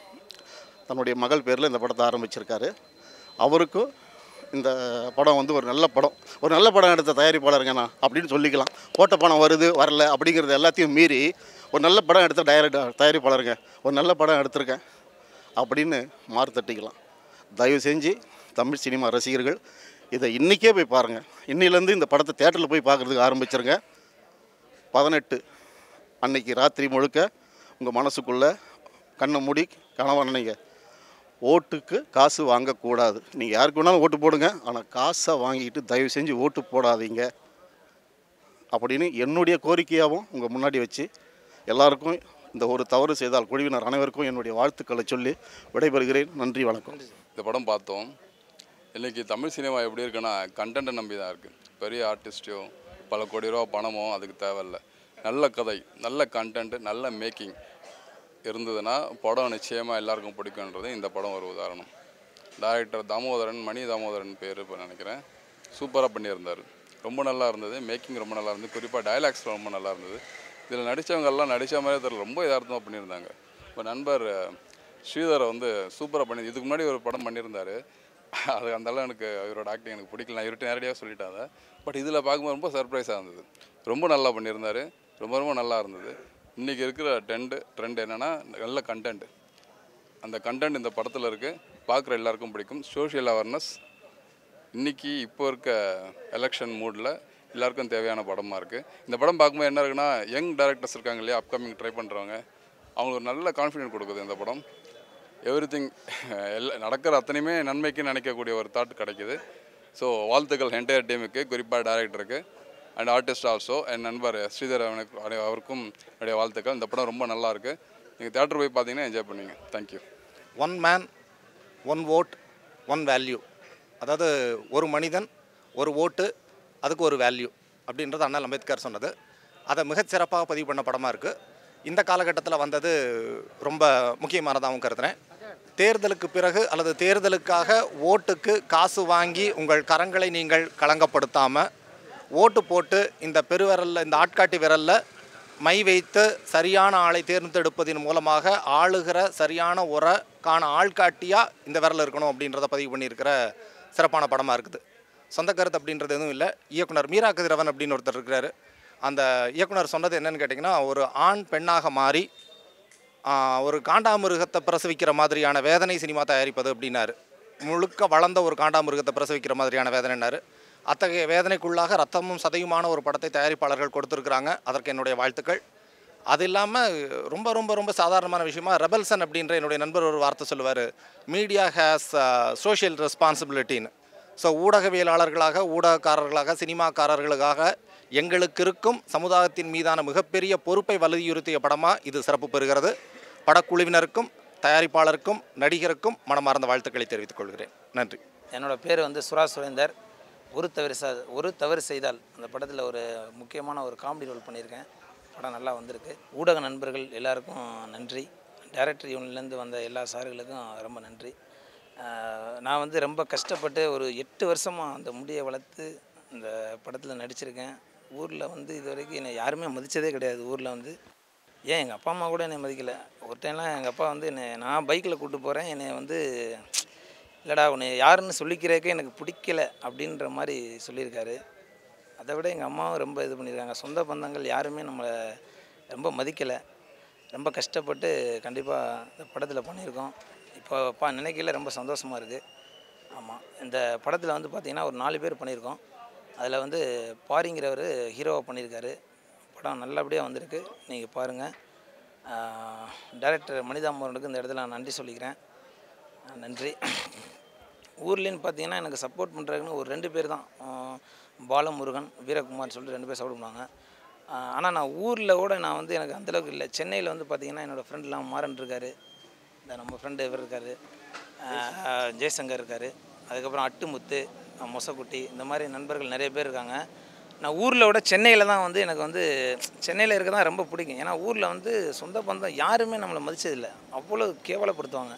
தன்னுடைய மகள் பேரில் இந்த படத்தை ஆரம்பிச்சிருக்காரு அவருக்கும் இந்த படம் வந்து ஒரு நல்ல படம் ஒரு நல்ல படம் எடுத்த தயாரிப்பாளருங்க நான் அப்படின்னு சொல்லிக்கலாம் போட்ட படம் வருது வரல அப்படிங்கிறது எல்லாத்தையும் மீறி ஒரு நல்ல படம் எடுத்த டைரக்டர் தயாரிப்பாளருங்க ஒரு நல்ல படம் எடுத்திருக்கேன் அப்படின்னு மாறு தட்டிக்கலாம் தயவு செஞ்சு தமிழ் சினிமா ரசிகர்கள் இதை இன்றைக்கே போய் பாருங்கள் இன்னிலேருந்து இந்த படத்தை தேட்டரில் போய் பார்க்குறதுக்கு ஆரம்பிச்சிருங்க பதினெட்டு அன்னைக்கு ராத்திரி முழுக்க உங்கள் மனசுக்குள்ளே கண்ணை மூடி கனவா நினைங்க ஓட்டுக்கு காசு வாங்கக்கூடாது நீங்கள் யாருக்கு வேணாலும் ஓட்டு போடுங்க ஆனால் காசை வாங்கிட்டு தயவு செஞ்சு ஓட்டு போடாதீங்க அப்படின்னு என்னுடைய கோரிக்கையாகவும் உங்கள் முன்னாடி வச்சு எல்லாருக்கும் இந்த ஒரு தவறு செய்தால் குழுவினர் அனைவருக்கும் என்னுடைய வாழ்த்துக்களை சொல்லி விடைபெறுகிறேன் நன்றி வணக்கம் இந்த படம் பார்த்தோம் இன்றைக்கி தமிழ் சினிமா எப்படி இருக்குன்னா கண்டென்ட்டை நம்பி தான் இருக்குது பெரிய ஆர்டிஸ்ட்டோ பல கோடி ரூபா பணமோ அதுக்கு தேவையில்ல நல்ல கதை நல்ல கண்டென்ட் நல்ல மேக்கிங் இருந்ததுன்னா படம் நிச்சயமாக எல்லாருக்கும் பிடிக்குன்றது இந்த படம் ஒரு உதாரணம் டைரக்டர் தாமோதரன் மணி தாமோதரன் பேர் இப்போ நினைக்கிறேன் சூப்பராக பண்ணியிருந்தார் ரொம்ப நல்லா இருந்தது மேக்கிங் ரொம்ப நல்லா இருந்தது குறிப்பாக டயலாக்ஸ் ரொம்ப நல்லா இருந்தது இதில் நடித்தவங்கெல்லாம் நடித்த மாதிரியே தெரியல ரொம்ப யதார்த்தமாக பண்ணியிருந்தாங்க இப்போ நண்பர் அஹ், ஸ்ரீதரை வந்து சூப்பராக பண்ணி இதுக்கு முன்னாடி ஒரு படம் பண்ணியிருந்தார் அது அந்த அளவு எனக்கு இவரோட ஆக்டிங் எனக்கு பிடிக்கல நான் இவர்கிட்ட நேரடியாக சொல்லிட்டாங்க பட் இதில் பார்க்கும்போது ரொம்ப சர்ப்ரைஸாக இருந்தது ரொம்ப நல்லா பண்ணியிருந்தார் ரொம்ப ரொம்ப நல்லா இருந்தது இன்றைக்கி இருக்கிற ட்ரெண்டு ட்ரெண்ட் என்னென்னா நல்ல கண்டென்ட் அந்த கண்டென்ட் இந்த படத்தில் இருக்குது பார்க்குற எல்லாருக்கும் பிடிக்கும் சோஷியல் அவேர்னஸ் இன்றைக்கி இப்போ இருக்க எலெக்ஷன் மூடில் எல்லாருக்கும் தேவையான படமாக இருக்குது இந்த படம் பார்க்கும்போது என்ன இருக்குன்னா யங் டேரக்டர்ஸ் இருக்காங்க இல்லையா அப்கமிங் ட்ரை பண்ணுறவங்க அவங்களுக்கு ஒரு நல்ல கான்ஃபிடென்ட் கொடுக்குது இந்த படம் எவ்ரி திங் எல்லா நடக்கிற அத்தனையுமே நன்மைக்கு நினைக்கக்கூடிய ஒரு தாட் கிடைக்குது ஸோ வாழ்த்துக்கள் என்டையர் டீமுக்கு குறிப்பாக டேரக்டருக்கு அண்ட் ஆர்டிஸ்ட் ஆல்சோ என் நண்பர் ஸ்ரீதர் அவனுக்கு அவரு- அவருக்கும் என்னுடைய வாழ்த்துக்கள் இந்த படம் ரொம்ப நல்லா இருக்கு நீங்கள் தேட்டர் போய் பார்த்தீங்கன்னா என்ஜாய் பண்ணுவீங்க thank you one man one vote one value அதாவது ஒரு மனிதன் ஒரு ஓட்டு அதுக்கு ஒரு வேல்யூ அப்படின்றது அண்ணல் அம்பேத்கர் சொன்னது அதை மிகச் சிறப்பாக பதிவு பண்ண படமாக இருக்குது இந்த காலகட்டத்தில் வந்தது ரொம்ப முக்கியமானதாகவும் கருதுகிறேன் தேர்தலுக்கு பிறகு அல்லது தேர்தலுக்காக ஓட்டுக்கு காசு வாங்கி உங்கள் கரங்களை நீங்கள் களங்கப்படுத்தாமல் ஓட்டு போட்டு இந்த பெருவிரலில் இந்த ஆட்காட்டி விரலில் மை வைத்து சரியான ஆளை தேர்ந்தெடுப்பதன் மூலமாக ஆளுகிற சரியான உரக்கான ஆள்காட்டியாக இந்த விரல் இருக்கணும் அப்படின்றத பதிவு பண்ணியிருக்கிற சிறப்பான படமாக இருக்குது சொந்த கருத்து அப்படின்றது எதுவும் இல்லை இயக்குனர் மீரா கதிரவன் அப்படின்னு ஒருத்தர் இருக்கிறாரு அந்த இயக்குனர் சொன்னது என்னன்னு கேட்டிங்கன்னா ஒரு ஆண் பெண்ணாக மாறி ஆஹ், ஒரு காண்டாமிருகத்தை பிரசவிக்கிற மாதிரியான வேதனை சினிமா தயாரிப்பது அப்படின்னாரு முழுக்க வளர்ந்த ஒரு காண்டாமிருகத்தை பிரசவிக்கிற மாதிரியான வேதனைனாரு அத்தகைய வேதனைக்குள்ளாக ரத்தமும் சதையுமான ஒரு படத்தை தயாரிப்பாளர்கள் கொடுத்துருக்குறாங்க அதற்கு என்னுடைய வாழ்த்துக்கள் அது இல்லாமல் ரொம்ப ரொம்ப ரொம்ப சாதாரணமான விஷயமா ரெபல்சன் அப்படின்ற என்னுடைய நண்பர் ஒரு வார்த்தை சொல்லுவார் மீடியா ஹேஸ் சோஷியல் ரெஸ்பான்சிபிலிட்டின்னு ஸோ ஊடகவியலாளர்களாக ஊடகக்காரர்களாக சினிமாக்காரர்களுக்காக எங்களுக்கு இருக்கும் சமுதாயத்தின் மீதான மிகப்பெரிய பொறுப்பை வலியுறுத்திய படமாக இது சிறப்பு பெறுகிறது படக்குழுவினருக்கும் தயாரிப்பாளருக்கும் நடிகருக்கும் மனமார்ந்த வாழ்த்துக்களை தெரிவித்துக் கொள்கிறேன் நன்றி என்னோட பேர் வந்து சுரா சுரேந்தர் ஒரு தவறு ச ஒரு தவறு செய்தால் அந்த படத்தில் ஒரு முக்கியமான ஒரு காமெடி ரோல் பண்ணியிருக்கேன் படம் நல்லா வந்திருக்கு ஊடக நண்பர்கள் எல்லாருக்கும் நன்றி டைரக்டர் யூனிட்லேருந்து வந்த எல்லா சார்களுக்கும் ரொம்ப நன்றி ஆஹ் நான் வந்து ரொம்ப கஷ்டப்பட்டு ஒரு எட்டு வருஷமாக அந்த முடியை வளர்த்து இந்த படத்தில் நடிச்சிருக்கேன் ஊரில் வந்து இது வரைக்கும் என்னை யாருமே மதித்ததே கிடையாது ஊரில் வந்து ஏன் எங்கள் அப்பா அம்மா கூட என்னை மதிக்கலை ஒரு டைம்லாம் எங்கள் அப்பா வந்து என்னை நான் பைக்கில் கூப்பிட்டு போகிறேன் என்னை வந்து இல்லைடா உன்னை யாருன்னு சொல்லிக்கிறதுக்கே எனக்கு பிடிக்கல அப்படின்ற மாதிரி சொல்லியிருக்காரு அதை விட எங்கள் அம்மாவும் ரொம்ப இது பண்ணியிருக்காங்க சொந்த பந்தங்கள் யாருமே நம்மளை ரொம்ப மதிக்கலை ரொம்ப கஷ்டப்பட்டு கண்டிப்பாக இந்த படத்தில் பண்ணியிருக்கோம் இப்போ பா நினைக்கல ரொம்ப சந்தோஷமாக இருக்குது ஆமாம் இந்த படத்தில் வந்து பார்த்திங்கன்னா ஒரு நாலு பேர் பண்ணியிருக்கோம் அதில் வந்து பாரிங்கிறவர் ஹீரோவாக பண்ணியிருக்காரு படம் நல்லபடியாக வந்திருக்கு நீங்கள் பாருங்கள் டைரக்டர் மனிதாமோகனுக்கு இந்த இடத்துல நான் நன்றி சொல்லிக்கிறேன் ஆஹ் நன்றி ஊர்லேன்னு பார்த்தீங்கன்னா எனக்கு சப்போர்ட் பண்ணுறதுக்குன்னு ஒரு ரெண்டு பேர் தான் ஆஹ் பாலமுருகன் வீரகுமார் சொல்லிட்டு ரெண்டு பேர் சப்போர்ட் பண்ணுவாங்க ஆனால் நான் ஊரில் கூட நான் வந்து எனக்கு அந்தளவுக்கு இல்லை சென்னையில் வந்து பார்த்தீங்கன்னா என்னோடய ஃப்ரெண்ட்லாம் மாறன் இருக்கார் இந்த நம்ம ஃப்ரெண்டு இவர் இருக்கார் ஜெய்சங்கர் இருக்கார் அதுக்கப்புறம் அட்டுமுத்து அஹ் மொசக்குட்டி இந்த மாதிரி நண்பர்கள் நிறைய பேர் இருக்காங்க நான் ஊரில் விட சென்னையில் தான் வந்து எனக்கு வந்து சென்னையில் இருக்க தான் ரொம்ப பிடிக்கும் ஏன்னா ஊரில் வந்து சொந்த பந்தம் யாருமே நம்மளை மதிச்சதில்லை அவ்வளோ கேவலப்படுத்துவாங்க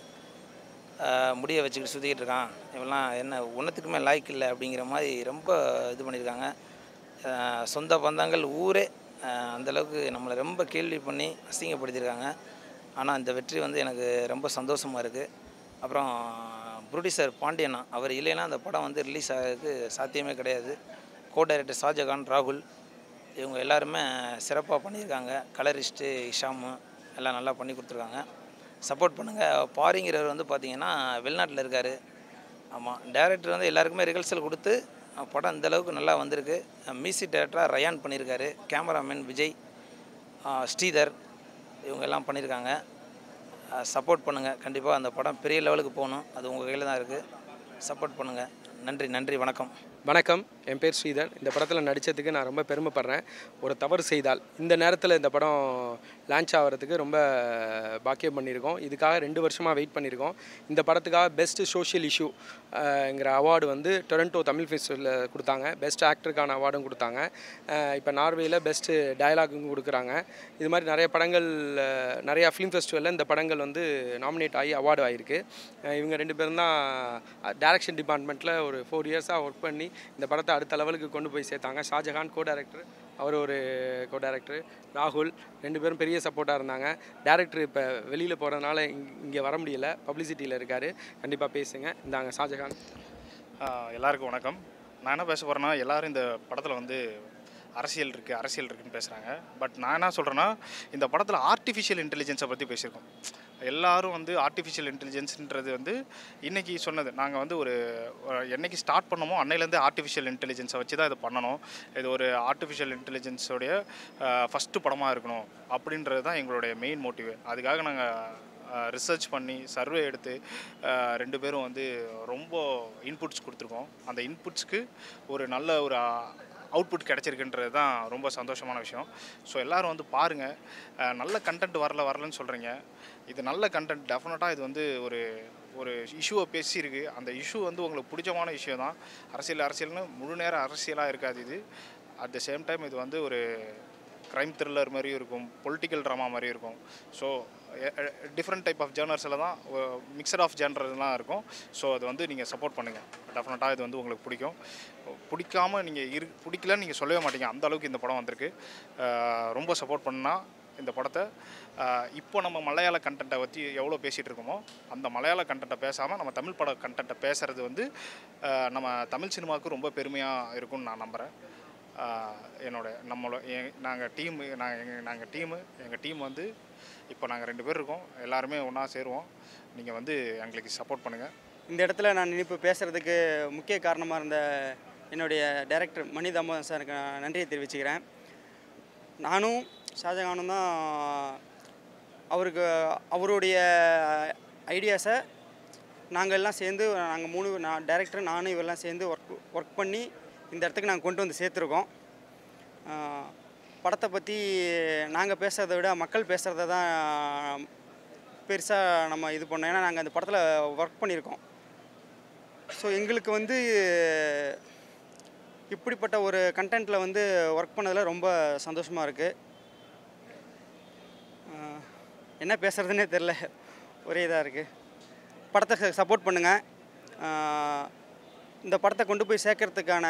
ஆஹ் முடியை வச்சுக்கிட்டு சுற்றிக்கிட்டு இருக்கான் இவெல்லாம் என்ன ஒன்றுத்துக்குமே லாய்க்கு இல்லை அப்படிங்கிற மாதிரி ரொம்ப இது பண்ணியிருக்காங்க ஆஹ் சொந்த பந்தங்கள் ஊரே ஆஹ் அந்த அளவுக்கு நம்மளை ரொம்ப கேள்வி பண்ணி அசிங்கப்படுத்தியிருக்காங்க ஆனால் இந்த வெற்றி வந்து எனக்கு ரொம்ப சந்தோஷமாக இருக்குது அப்புறம் ப்ரொடியூசர் பாண்டியண்ணா அவர் இல்லைன்னா அந்த படம் வந்து ரிலீஸ் ஆகிறதுக்கு சாத்தியமே கிடையாது கோ டைரக்டர் ஷாஜகான் ராகுல் இவங்க எல்லாருமே சிறப்பாக பண்ணியிருக்காங்க கலரிஸ்ட்டு இஷாமு எல்லாம் நல்லா பண்ணி கொடுத்துருக்காங்க சப்போர்ட் பண்ணுங்கள் பாரிங்கிறவர் வந்து பார்த்தீங்கன்னா வெளிநாட்டில் இருக்கார் ஆமாம் டேரக்டர் வந்து எல்லாருக்குமே ரிகல்சல் கொடுத்து அஹ் படம் இந்த அளவுக்கு நல்லா வந்திருக்கு மியூசிக் டைரக்டராக ரயான் பண்ணியிருக்காரு கேமராமேன் விஜய் அஹ் ஸ்ரீதர் இவங்க எல்லாம் பண்ணியிருக்காங்க சப்போர்ட் பண்ணுங்கள் கண்டிப்பாக அந்த படம் பெரிய லெவலுக்கு போகணும் அது உங்கள் கையில் தான் இருக்குது சப்போர்ட் பண்ணுங்கள் நன்றி நன்றி வணக்கம் வணக்கம் என் பேர் ஸ்ரீதர் இந்த படத்தில் நடித்ததுக்கு நான் ரொம்ப பெருமைப்படுறேன் ஒரு தவறு செய்தால் இந்த நேரத்தில் இந்த படம் லான்ச் ஆகிறதுக்கு ரொம்ப பாக்கியம் பண்ணியிருக்கோம் இதுக்காக ரெண்டு வருஷமாக வெயிட் பண்ணியிருக்கோம் இந்த படத்துக்காக பெஸ்ட் சோஷியல் இஷ்யூ ங்கிற அவார்டு வந்து டொரண்டோ தமிழ் ஃபெஸ்டிவலில் கொடுத்தாங்க பெஸ்ட் ஆக்டருக்கான அவார்டும் கொடுத்தாங்க இப்போ நார்வேயில் பெஸ்ட்டு டயலாகும் கொடுக்குறாங்க இது மாதிரி நிறைய படங்கள் அஹ், நிறையா ஃபிலிம் ஃபெஸ்டிவலில் இந்த படங்கள் வந்து நாமினேட் ஆகி அவார்டு ஆகிருக்கு அஹ் இவங்க ரெண்டு பேரும் தான் டேரக்ஷன் டிபார்ட்மெண்ட்டில் ஒரு ஃபோர் இயர்ஸாக ஒர்க் பண்ணி இந்த படத்தை அடுத்த லெவலுக்கு கொண்டு போய் சேர்த்தாங்க ஷாஜஹான் கோ டைரக்டர் அவர் ஒரு கோ டைரக்டர் ராகுல் ரெண்டு பேரும் பெரிய சப்போர்ட்டாக இருந்தாங்க டேரக்டர் இப்போ வெளியில் போகிறதுனால இங்கே வர முடியல பப்ளிசிட்டியில் இருக்கார் கண்டிப்பாக பேசுங்க இந்தாங்க ஷாஜஹான் ஆஹ் எல்லாருக்கும் வணக்கம் நான் என்ன பேச போகிறேன்னா எல்லாரும் இந்த படத்தில் வந்து அரசியல் இருக்குது அரசியல் இருக்குன்னு பேசுகிறாங்க பட் நான் என்ன சொல்கிறேன்னா இந்த படத்தில் ஆர்டிஃபிஷியல் இன்டெலிஜென்ஸை பற்றி பேசியிருக்கோம் எல்லாரும் வந்து ஆர்டிஃபிஷியல் இன்டெலிஜென்ஸ்ன்றது வந்து இன்றைக்கி சொன்னது நாங்கள் வந்து ஒரு ஒரு என்னைக்கு ஸ்டார்ட் பண்ணமோ அன்னையிலேருந்து ஆர்டிஃபிஷியல் இன்டெலிஜென்ஸை வச்சு தான் இது பண்ணணும் இது ஒரு ஆர்டிஃபிஷியல் இன்டெலிஜென்ஸோடைய ஃபஸ்ட்டு படமாக இருக்கணும் அப்படின்றது தான் எங்களுடைய மெயின் மோட்டிவ் அதுக்காக நாங்கள் ரிசர்ச் பண்ணி சர்வே எடுத்து அஹ், ரெண்டு பேரும் வந்து ரொம்ப இன்புட்ஸ் கொடுத்துருக்கோம் அந்த இன்புட்ஸ்க்கு ஒரு நல்ல ஒரு அவுட்புட் கிடச்சிருக்குன்றது தான் ரொம்ப சந்தோஷமான விஷயம் ஸோ எல்லோரும் வந்து பாருங்கள் நல்ல கண்டென்ட் வரல வரலன்னு சொல்கிறீங்க இது நல்ல கண்டென்ட் டெஃபினட்டாக இது வந்து ஒரு ஒரு இஷ்யூவை பேசியிருக்கு அந்த இஷ்யூ வந்து உங்களுக்கு பிடிச்சமான இஷ்யூ தான் அரசியல் அரசியல்னு முழு நேரம் அரசியலாக இருக்காது இது அட் த சேம் டைம் இது வந்து ஒரு க்ரைம் த்ரில்லர் மாதிரியும் இருக்கும் பொலிட்டிக்கல் ட்ராமா மாதிரியும் இருக்கும் ஸோ டிஃப்ரெண்ட் டைப் ஆஃப் ஜேர்னர்ஸில் தான் மிக்சட் ஆஃப் ஜேர்னர்லாம் இருக்கும் ஸோ அது வந்து நீங்கள் சப்போர்ட் பண்ணுங்கள் டெஃபினட்டாக இது வந்து உங்களுக்கு பிடிக்கும் பிடிக்காம நீங்கள் இரு பிடிக்கலன்னு நீங்கள் சொல்லவே மாட்டீங்க அந்த அளவுக்கு இந்த படம் வந்திருக்கு அஹ் ரொம்ப சப்போர்ட் பண்ணால் இந்த படத்தை அஹ் இப்போ நம்ம மலையாள கண்டென்ட்டை பற்றி எவ்வளோ பேசிகிட்டு இருக்கோமோ அந்த மலையாள கண்டென்ட்டை பேசாமல் நம்ம தமிழ் பட கண்டென்ட்டை பேசுகிறது வந்து அஹ் நம்ம தமிழ் சினிமாவுக்கு ரொம்ப பெருமையாக இருக்கும்னு நான் நம்புகிறேன் என்னோட நம்மளோட நாங்கள் டீம் நாங்கள் எங்கள் நாங்கள் டீமு எங்கள் டீம் வந்து இப்போ நாங்கள் ரெண்டு பேர் இருக்கோம் எல்லாருமே ஒன்றா சேருவோம் நீங்கள் வந்து எங்களுக்கு சப்போர்ட் பண்ணுங்கள் இந்த இடத்துல நான் இப்போ பேசுகிறதுக்கு முக்கிய காரணமாக இருந்த என்னுடைய டைரக்டர் மணி தாமோதரன் சாருக்கு நான் நன்றியை தெரிவிச்சுக்கிறேன் நானும் ஷாஜகானும் தான் அவருக்கு அவருடைய ஐடியாஸை நாங்கள் எல்லாம் சேர்ந்து நாங்கள் மூணு நான் டைரக்டர் நானும் இவெல்லாம் சேர்ந்து ஒர்க் ஒர்க் பண்ணி இந்த இடத்துக்கு நாங்கள் கொண்டு வந்து சேர்த்துருக்கோம் ஆஹ் படத்தை பற்றி நாங்கள் பேசுகிறத விட மக்கள் பேசுகிறத தான் பெருசாக நம்ம இது பண்ணோம் ஏன்னா நாங்கள் அந்த படத்தில் ஒர்க் பண்ணியிருக்கோம் ஸோ எங்களுக்கு வந்து இப்படிப்பட்ட ஒரு கண்டென்ட்டில் வந்து ஒர்க் பண்ணதில் ரொம்ப சந்தோஷமாக இருக்குது என்ன பேசுகிறதுனே தெரில ஒரே இதாக இருக்குது படத்தை சப்போர்ட் பண்ணுங்கள் இந்த படத்தை கொண்டு போய் சேர்க்கறதுக்கான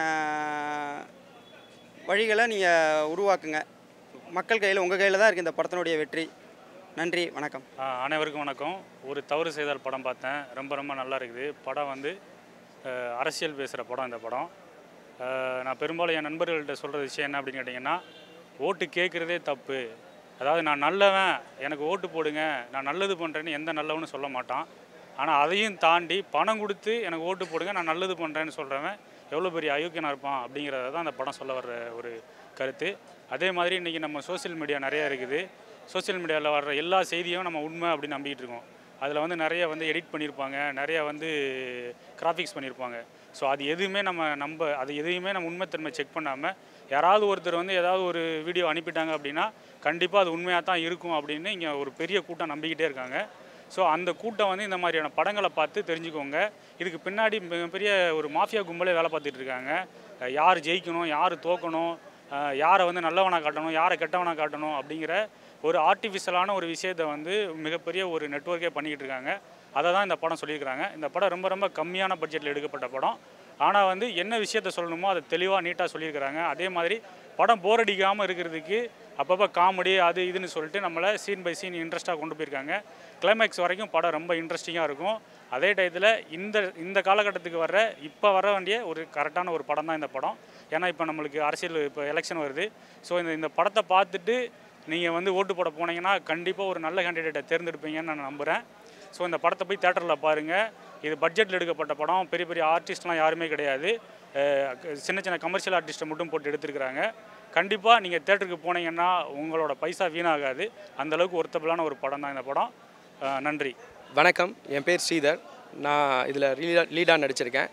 வழிகளை நீங்கள் உருவாக்குங்க மக்கள் கையில் உங்கள் கையில் தான் இருக்குது இந்த படத்தினுடைய வெற்றி நன்றி வணக்கம் ஆ, அனைவருக்கும் வணக்கம் ஒரு தவறு செய்தால் படம் பார்த்தேன் ரொம்ப ரொம்ப நல்லா இருக்குது படம் வந்து அஹ், அரசியல் பேசுகிற படம் இந்த படம் அஹ், நான் பெரும்பாலும் என் நண்பர்கள்ட்ட சொல்கிற விஷயம் என்ன அப்படின்னு கேட்டிங்கன்னா ஓட்டு கேட்குறதே தப்பு அதாவது நான் நல்லவன் எனக்கு ஓட்டு போடுங்க நான் நல்லது பண்ணுறேன்னு எந்த நல்லவனும் சொல்ல மாட்டான் ஆனால் அதையும் தாண்டி பணம் கொடுத்து எனக்கு ஓட்டு போடுங்க நான் நல்லது பண்ணுறேன்னு சொல்கிறவன் எவ்வளோ பெரிய அயோக்கியனாக இருப்பான் அப்படிங்கிறத தான் அந்த படம் சொல்ல வர்ற ஒரு கருத்து அதே மாதிரி இன்றைக்கி நம்ம சோஷியல் மீடியா நிறையா இருக்குது சோஷியல் மீடியாவில் வர்ற எல்லா செய்தியும் நம்ம உண்மை அப்படின்னு நம்பிக்கிட்டு இருக்கோம் அதில் வந்து நிறைய வந்து எடிட் பண்ணியிருப்பாங்க நிறைய வந்து கிராஃபிக்ஸ் பண்ணியிருப்பாங்க ஸோ அது எதுவுமே நம்ம நம்ப அது எதையுமே நம்ம உண்மைத்தன்மை செக் பண்ணாமல் யாராவது ஒருத்தர் வந்து ஏதாவது ஒரு வீடியோ அனுப்பிட்டாங்க அப்படின்னா கண்டிப்பாக அது உண்மையாக தான் இருக்கும் அப்படின்னு இங்கே ஒரு பெரிய கூட்டம் நம்பிக்கிட்டே இருக்காங்க ஸோ அந்த கூட்டம் வந்து இந்த மாதிரியான படங்களை பார்த்து தெரிஞ்சுக்கோங்க இதுக்கு பின்னாடி மிகப்பெரிய ஒரு மாஃபியா கும்பலே வேலை பார்த்துட்டு இருக்காங்க அஹ் யார் ஜெயிக்கணும் யார் தோக்கணும் அஹ் யாரை வந்து நல்லவனாக காட்டணும் யாரை கெட்டவனாக காட்டணும் அப்படிங்கிற ஒரு ஆர்டிஃபிஷியலான ஒரு விஷயத்தை வந்து மிகப்பெரிய ஒரு நெட்வொர்க்கே பண்ணிக்கிட்டு இருக்காங்க அதை தான் இந்த படம் சொல்லியிருக்கிறாங்க இந்த படம் ரொம்ப ரொம்ப கம்மியான பட்ஜெட்டில் எடுக்கப்பட்ட படம் ஆனால் வந்து என்ன விஷயத்த சொல்லணுமோ அதை தெளிவாக நீட்டாக சொல்லியிருக்கிறாங்க அதே மாதிரி படம் போர் அடிக்காமல் இருக்கிறதுக்கு அப்பப்போ காமெடி அது இதுன்னு சொல்லிட்டு நம்மளை சீன் பை சீன் இன்ட்ரெஸ்ட்டாக கொண்டு போயிருக்காங்க கிளைமேக்ஸ் வரைக்கும் படம் ரொம்ப இன்ட்ரெஸ்டிங்காக இருக்கும் அதே டயத்தில் இந்த இந்த காலகட்டத்துக்கு வர்ற இப்போ வர வேண்டிய ஒரு கரெக்டான ஒரு படம் தான் இந்த படம் ஏன்னா இப்போ நம்மளுக்கு அரசியல் இப்போ எலெக்ஷன் வருது ஸோ இந்த இந்த படத்தை பார்த்துட்டு நீங்கள் வந்து ஓட்டு போட போனீங்கன்னா கண்டிப்பாக ஒரு நல்ல கேண்டிடேட்டை தேர்ந்தெடுப்பீங்கன்னு நான் நம்புகிறேன் ஸோ இந்த படத்தை போய் தேட்டரில் பாருங்கள் இது பட்ஜெட்டில் எடுக்கப்பட்ட படம் பெரிய பெரிய ஆர்டிஸ்ட்லாம் யாருமே கிடையாது அஹ் சின்ன சின்ன கமர்ஷியல் ஆர்டிஸ்ட்டை மட்டும் போட்டு எடுத்திருக்கிறாங்க கண்டிப்பாக நீங்கள் தேட்டருக்கு போனீங்கன்னா உங்களோட பைசா வீணாகாது அந்தளவுக்கு ஒருத்தபிளான ஒரு படம் தான் இந்த படம் அஹ் நன்றி வணக்கம் என் பேர் ஸ்ரீதர் நான் இதில் லீடா லீடாக நடிச்சிருக்கேன்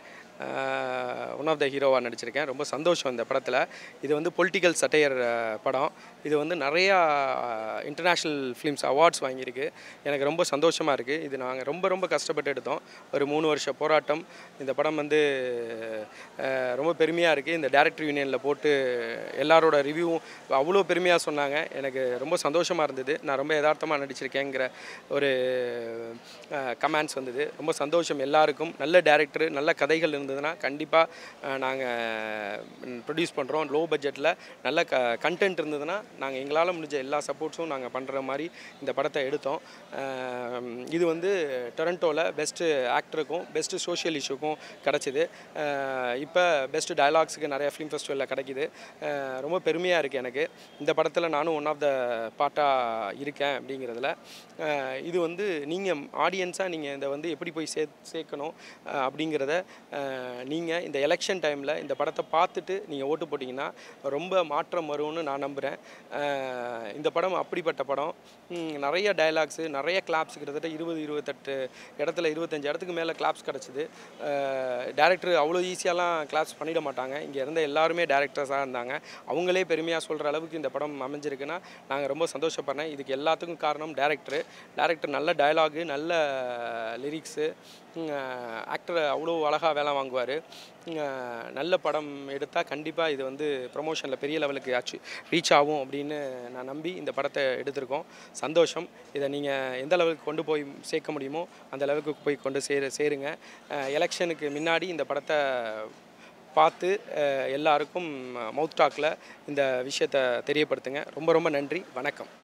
ஒன் ஆஃப் த ஹீரோவாக நடிச்சிருக்கேன் ரொம்ப சந்தோஷம் இந்த படத்தில் இது வந்து பொலிட்டிக்கல் சட்டையர் படம் இது வந்து நிறையா இன்டர்நேஷ்னல் ஃபிலிம்ஸ் அவார்ட்ஸ் வாங்கியிருக்கு எனக்கு ரொம்ப சந்தோஷமாக இருக்குது இது நாங்கள் ரொம்ப ரொம்ப கஷ்டப்பட்டு எடுத்தோம் ஒரு மூணு வருஷ போராட்டம் இந்த படம் வந்து அஹ், ரொம்ப பெருமையாக இருக்குது இந்த டேரக்டர் யூனியனில் போட்டு எல்லாரோட ரிவ்யூவும் அவ்வளோ பெருமையாக சொன்னாங்க எனக்கு ரொம்ப சந்தோஷமாக இருந்தது நான் ரொம்ப யதார்த்தமாக நடிச்சிருக்கேங்கிற ஒரு கமெண்ட்ஸ் வந்தது ரொம்ப சந்தோஷம் எல்லாருக்கும் நல்ல டேரக்டர் நல்ல கதைகள் இருந்தது இருந்ததுன்னா கண்டிப்பாக நாங்கள் ப்ரொடியூஸ் பண்ணுறோம் லோ பட்ஜெட்டில் நல்ல க கண்டென்ட் இருந்ததுன்னா நாங்கள் எங்களால் முடிஞ்ச எல்லா சப்போர்ட்ஸும் நாங்கள் பண்ணுற மாதிரி இந்த படத்தை எடுத்தோம் அஹ் இது வந்து டொரண்டோவில் பெஸ்ட்டு ஆக்டருக்கும் பெஸ்ட்டு சோஷியல் இஷ்யூக்கும் கிடச்சிது இப்போ பெஸ்ட்டு டயலாக்ஸுக்கு நிறைய ஃபிலிம் ஃபெஸ்டிவலில் கிடைக்கிது அஹ் ரொம்ப பெருமையாக இருக்குது எனக்கு இந்த படத்தில் நானும் ஒன் ஆஃப் த பார்ட்டாக இருக்கேன் அப்படிங்கிறதுல அஹ் இது வந்து நீங்கள் ஆடியன்ஸாக நீங்கள் இதை வந்து எப்படி போய் சே சேர்க்கணும் அஹ் அப்படிங்கிறத நீங்கள் இந்த எலெக்ஷன் டைமில் இந்த படத்தை பார்த்துட்டு நீங்கள் ஓட்டு போட்டிங்கன்னா ரொம்ப மாற்றம் வரும்னு நான் நம்புகிறேன் இந்த படம் அப்படிப்பட்ட படம் ம், நிறைய டயலாக்ஸு நிறைய கிளாப்ஸ் கிட்டத்தட்ட இருபது இருபத்தெட்டு இடத்துல இருபத்தஞ்சு இடத்துக்கு மேலே கிளாப்ஸ் கிடச்சிது டேரக்டர் அவ்வளோ ஈஸியாலாம் கிளாப்ஸ் பண்ணிட மாட்டாங்க இங்கே இருந்த எல்லாருமே டேரக்டர்ஸாக இருந்தாங்க அவங்களே பெருமையாக சொல்கிற அளவுக்கு இந்த படம் அமைஞ்சிருக்குன்னா நாங்கள் ரொம்ப சந்தோஷப்படுறேன் இதுக்கு எல்லாத்துக்கும் காரணம் டேரக்டர் டேரக்டர் நல்ல டயலாகு நல்ல லிரிக்ஸு ஆக்டர் அவ்வளோ அழகாக வேலை வாங்குவார் நல்ல படம் எடுத்தால் கண்டிப்பாக இது வந்து ப்ரொமோஷனில் பெரிய லெவலுக்கு ஆச்சு ரீச் ஆகும் அப்படின்னு நான் நம்பி இந்த படத்தை எடுத்திருக்கோம் சந்தோஷம் இதை நீங்கள் எந்த லெவலுக்கு கொண்டு போய் சேர்க்க முடியுமோ அந்த லெவலுக்கு போய் கொண்டு சேரு சேருங்க எலெக்ஷனுக்கு முன்னாடி இந்த படத்தை பார்த்து அஹ், எல்லாருக்கும் மவுத் டாக்கில் இந்த விஷயத்தை தெரியப்படுத்துங்க ரொம்ப ரொம்ப நன்றி வணக்கம்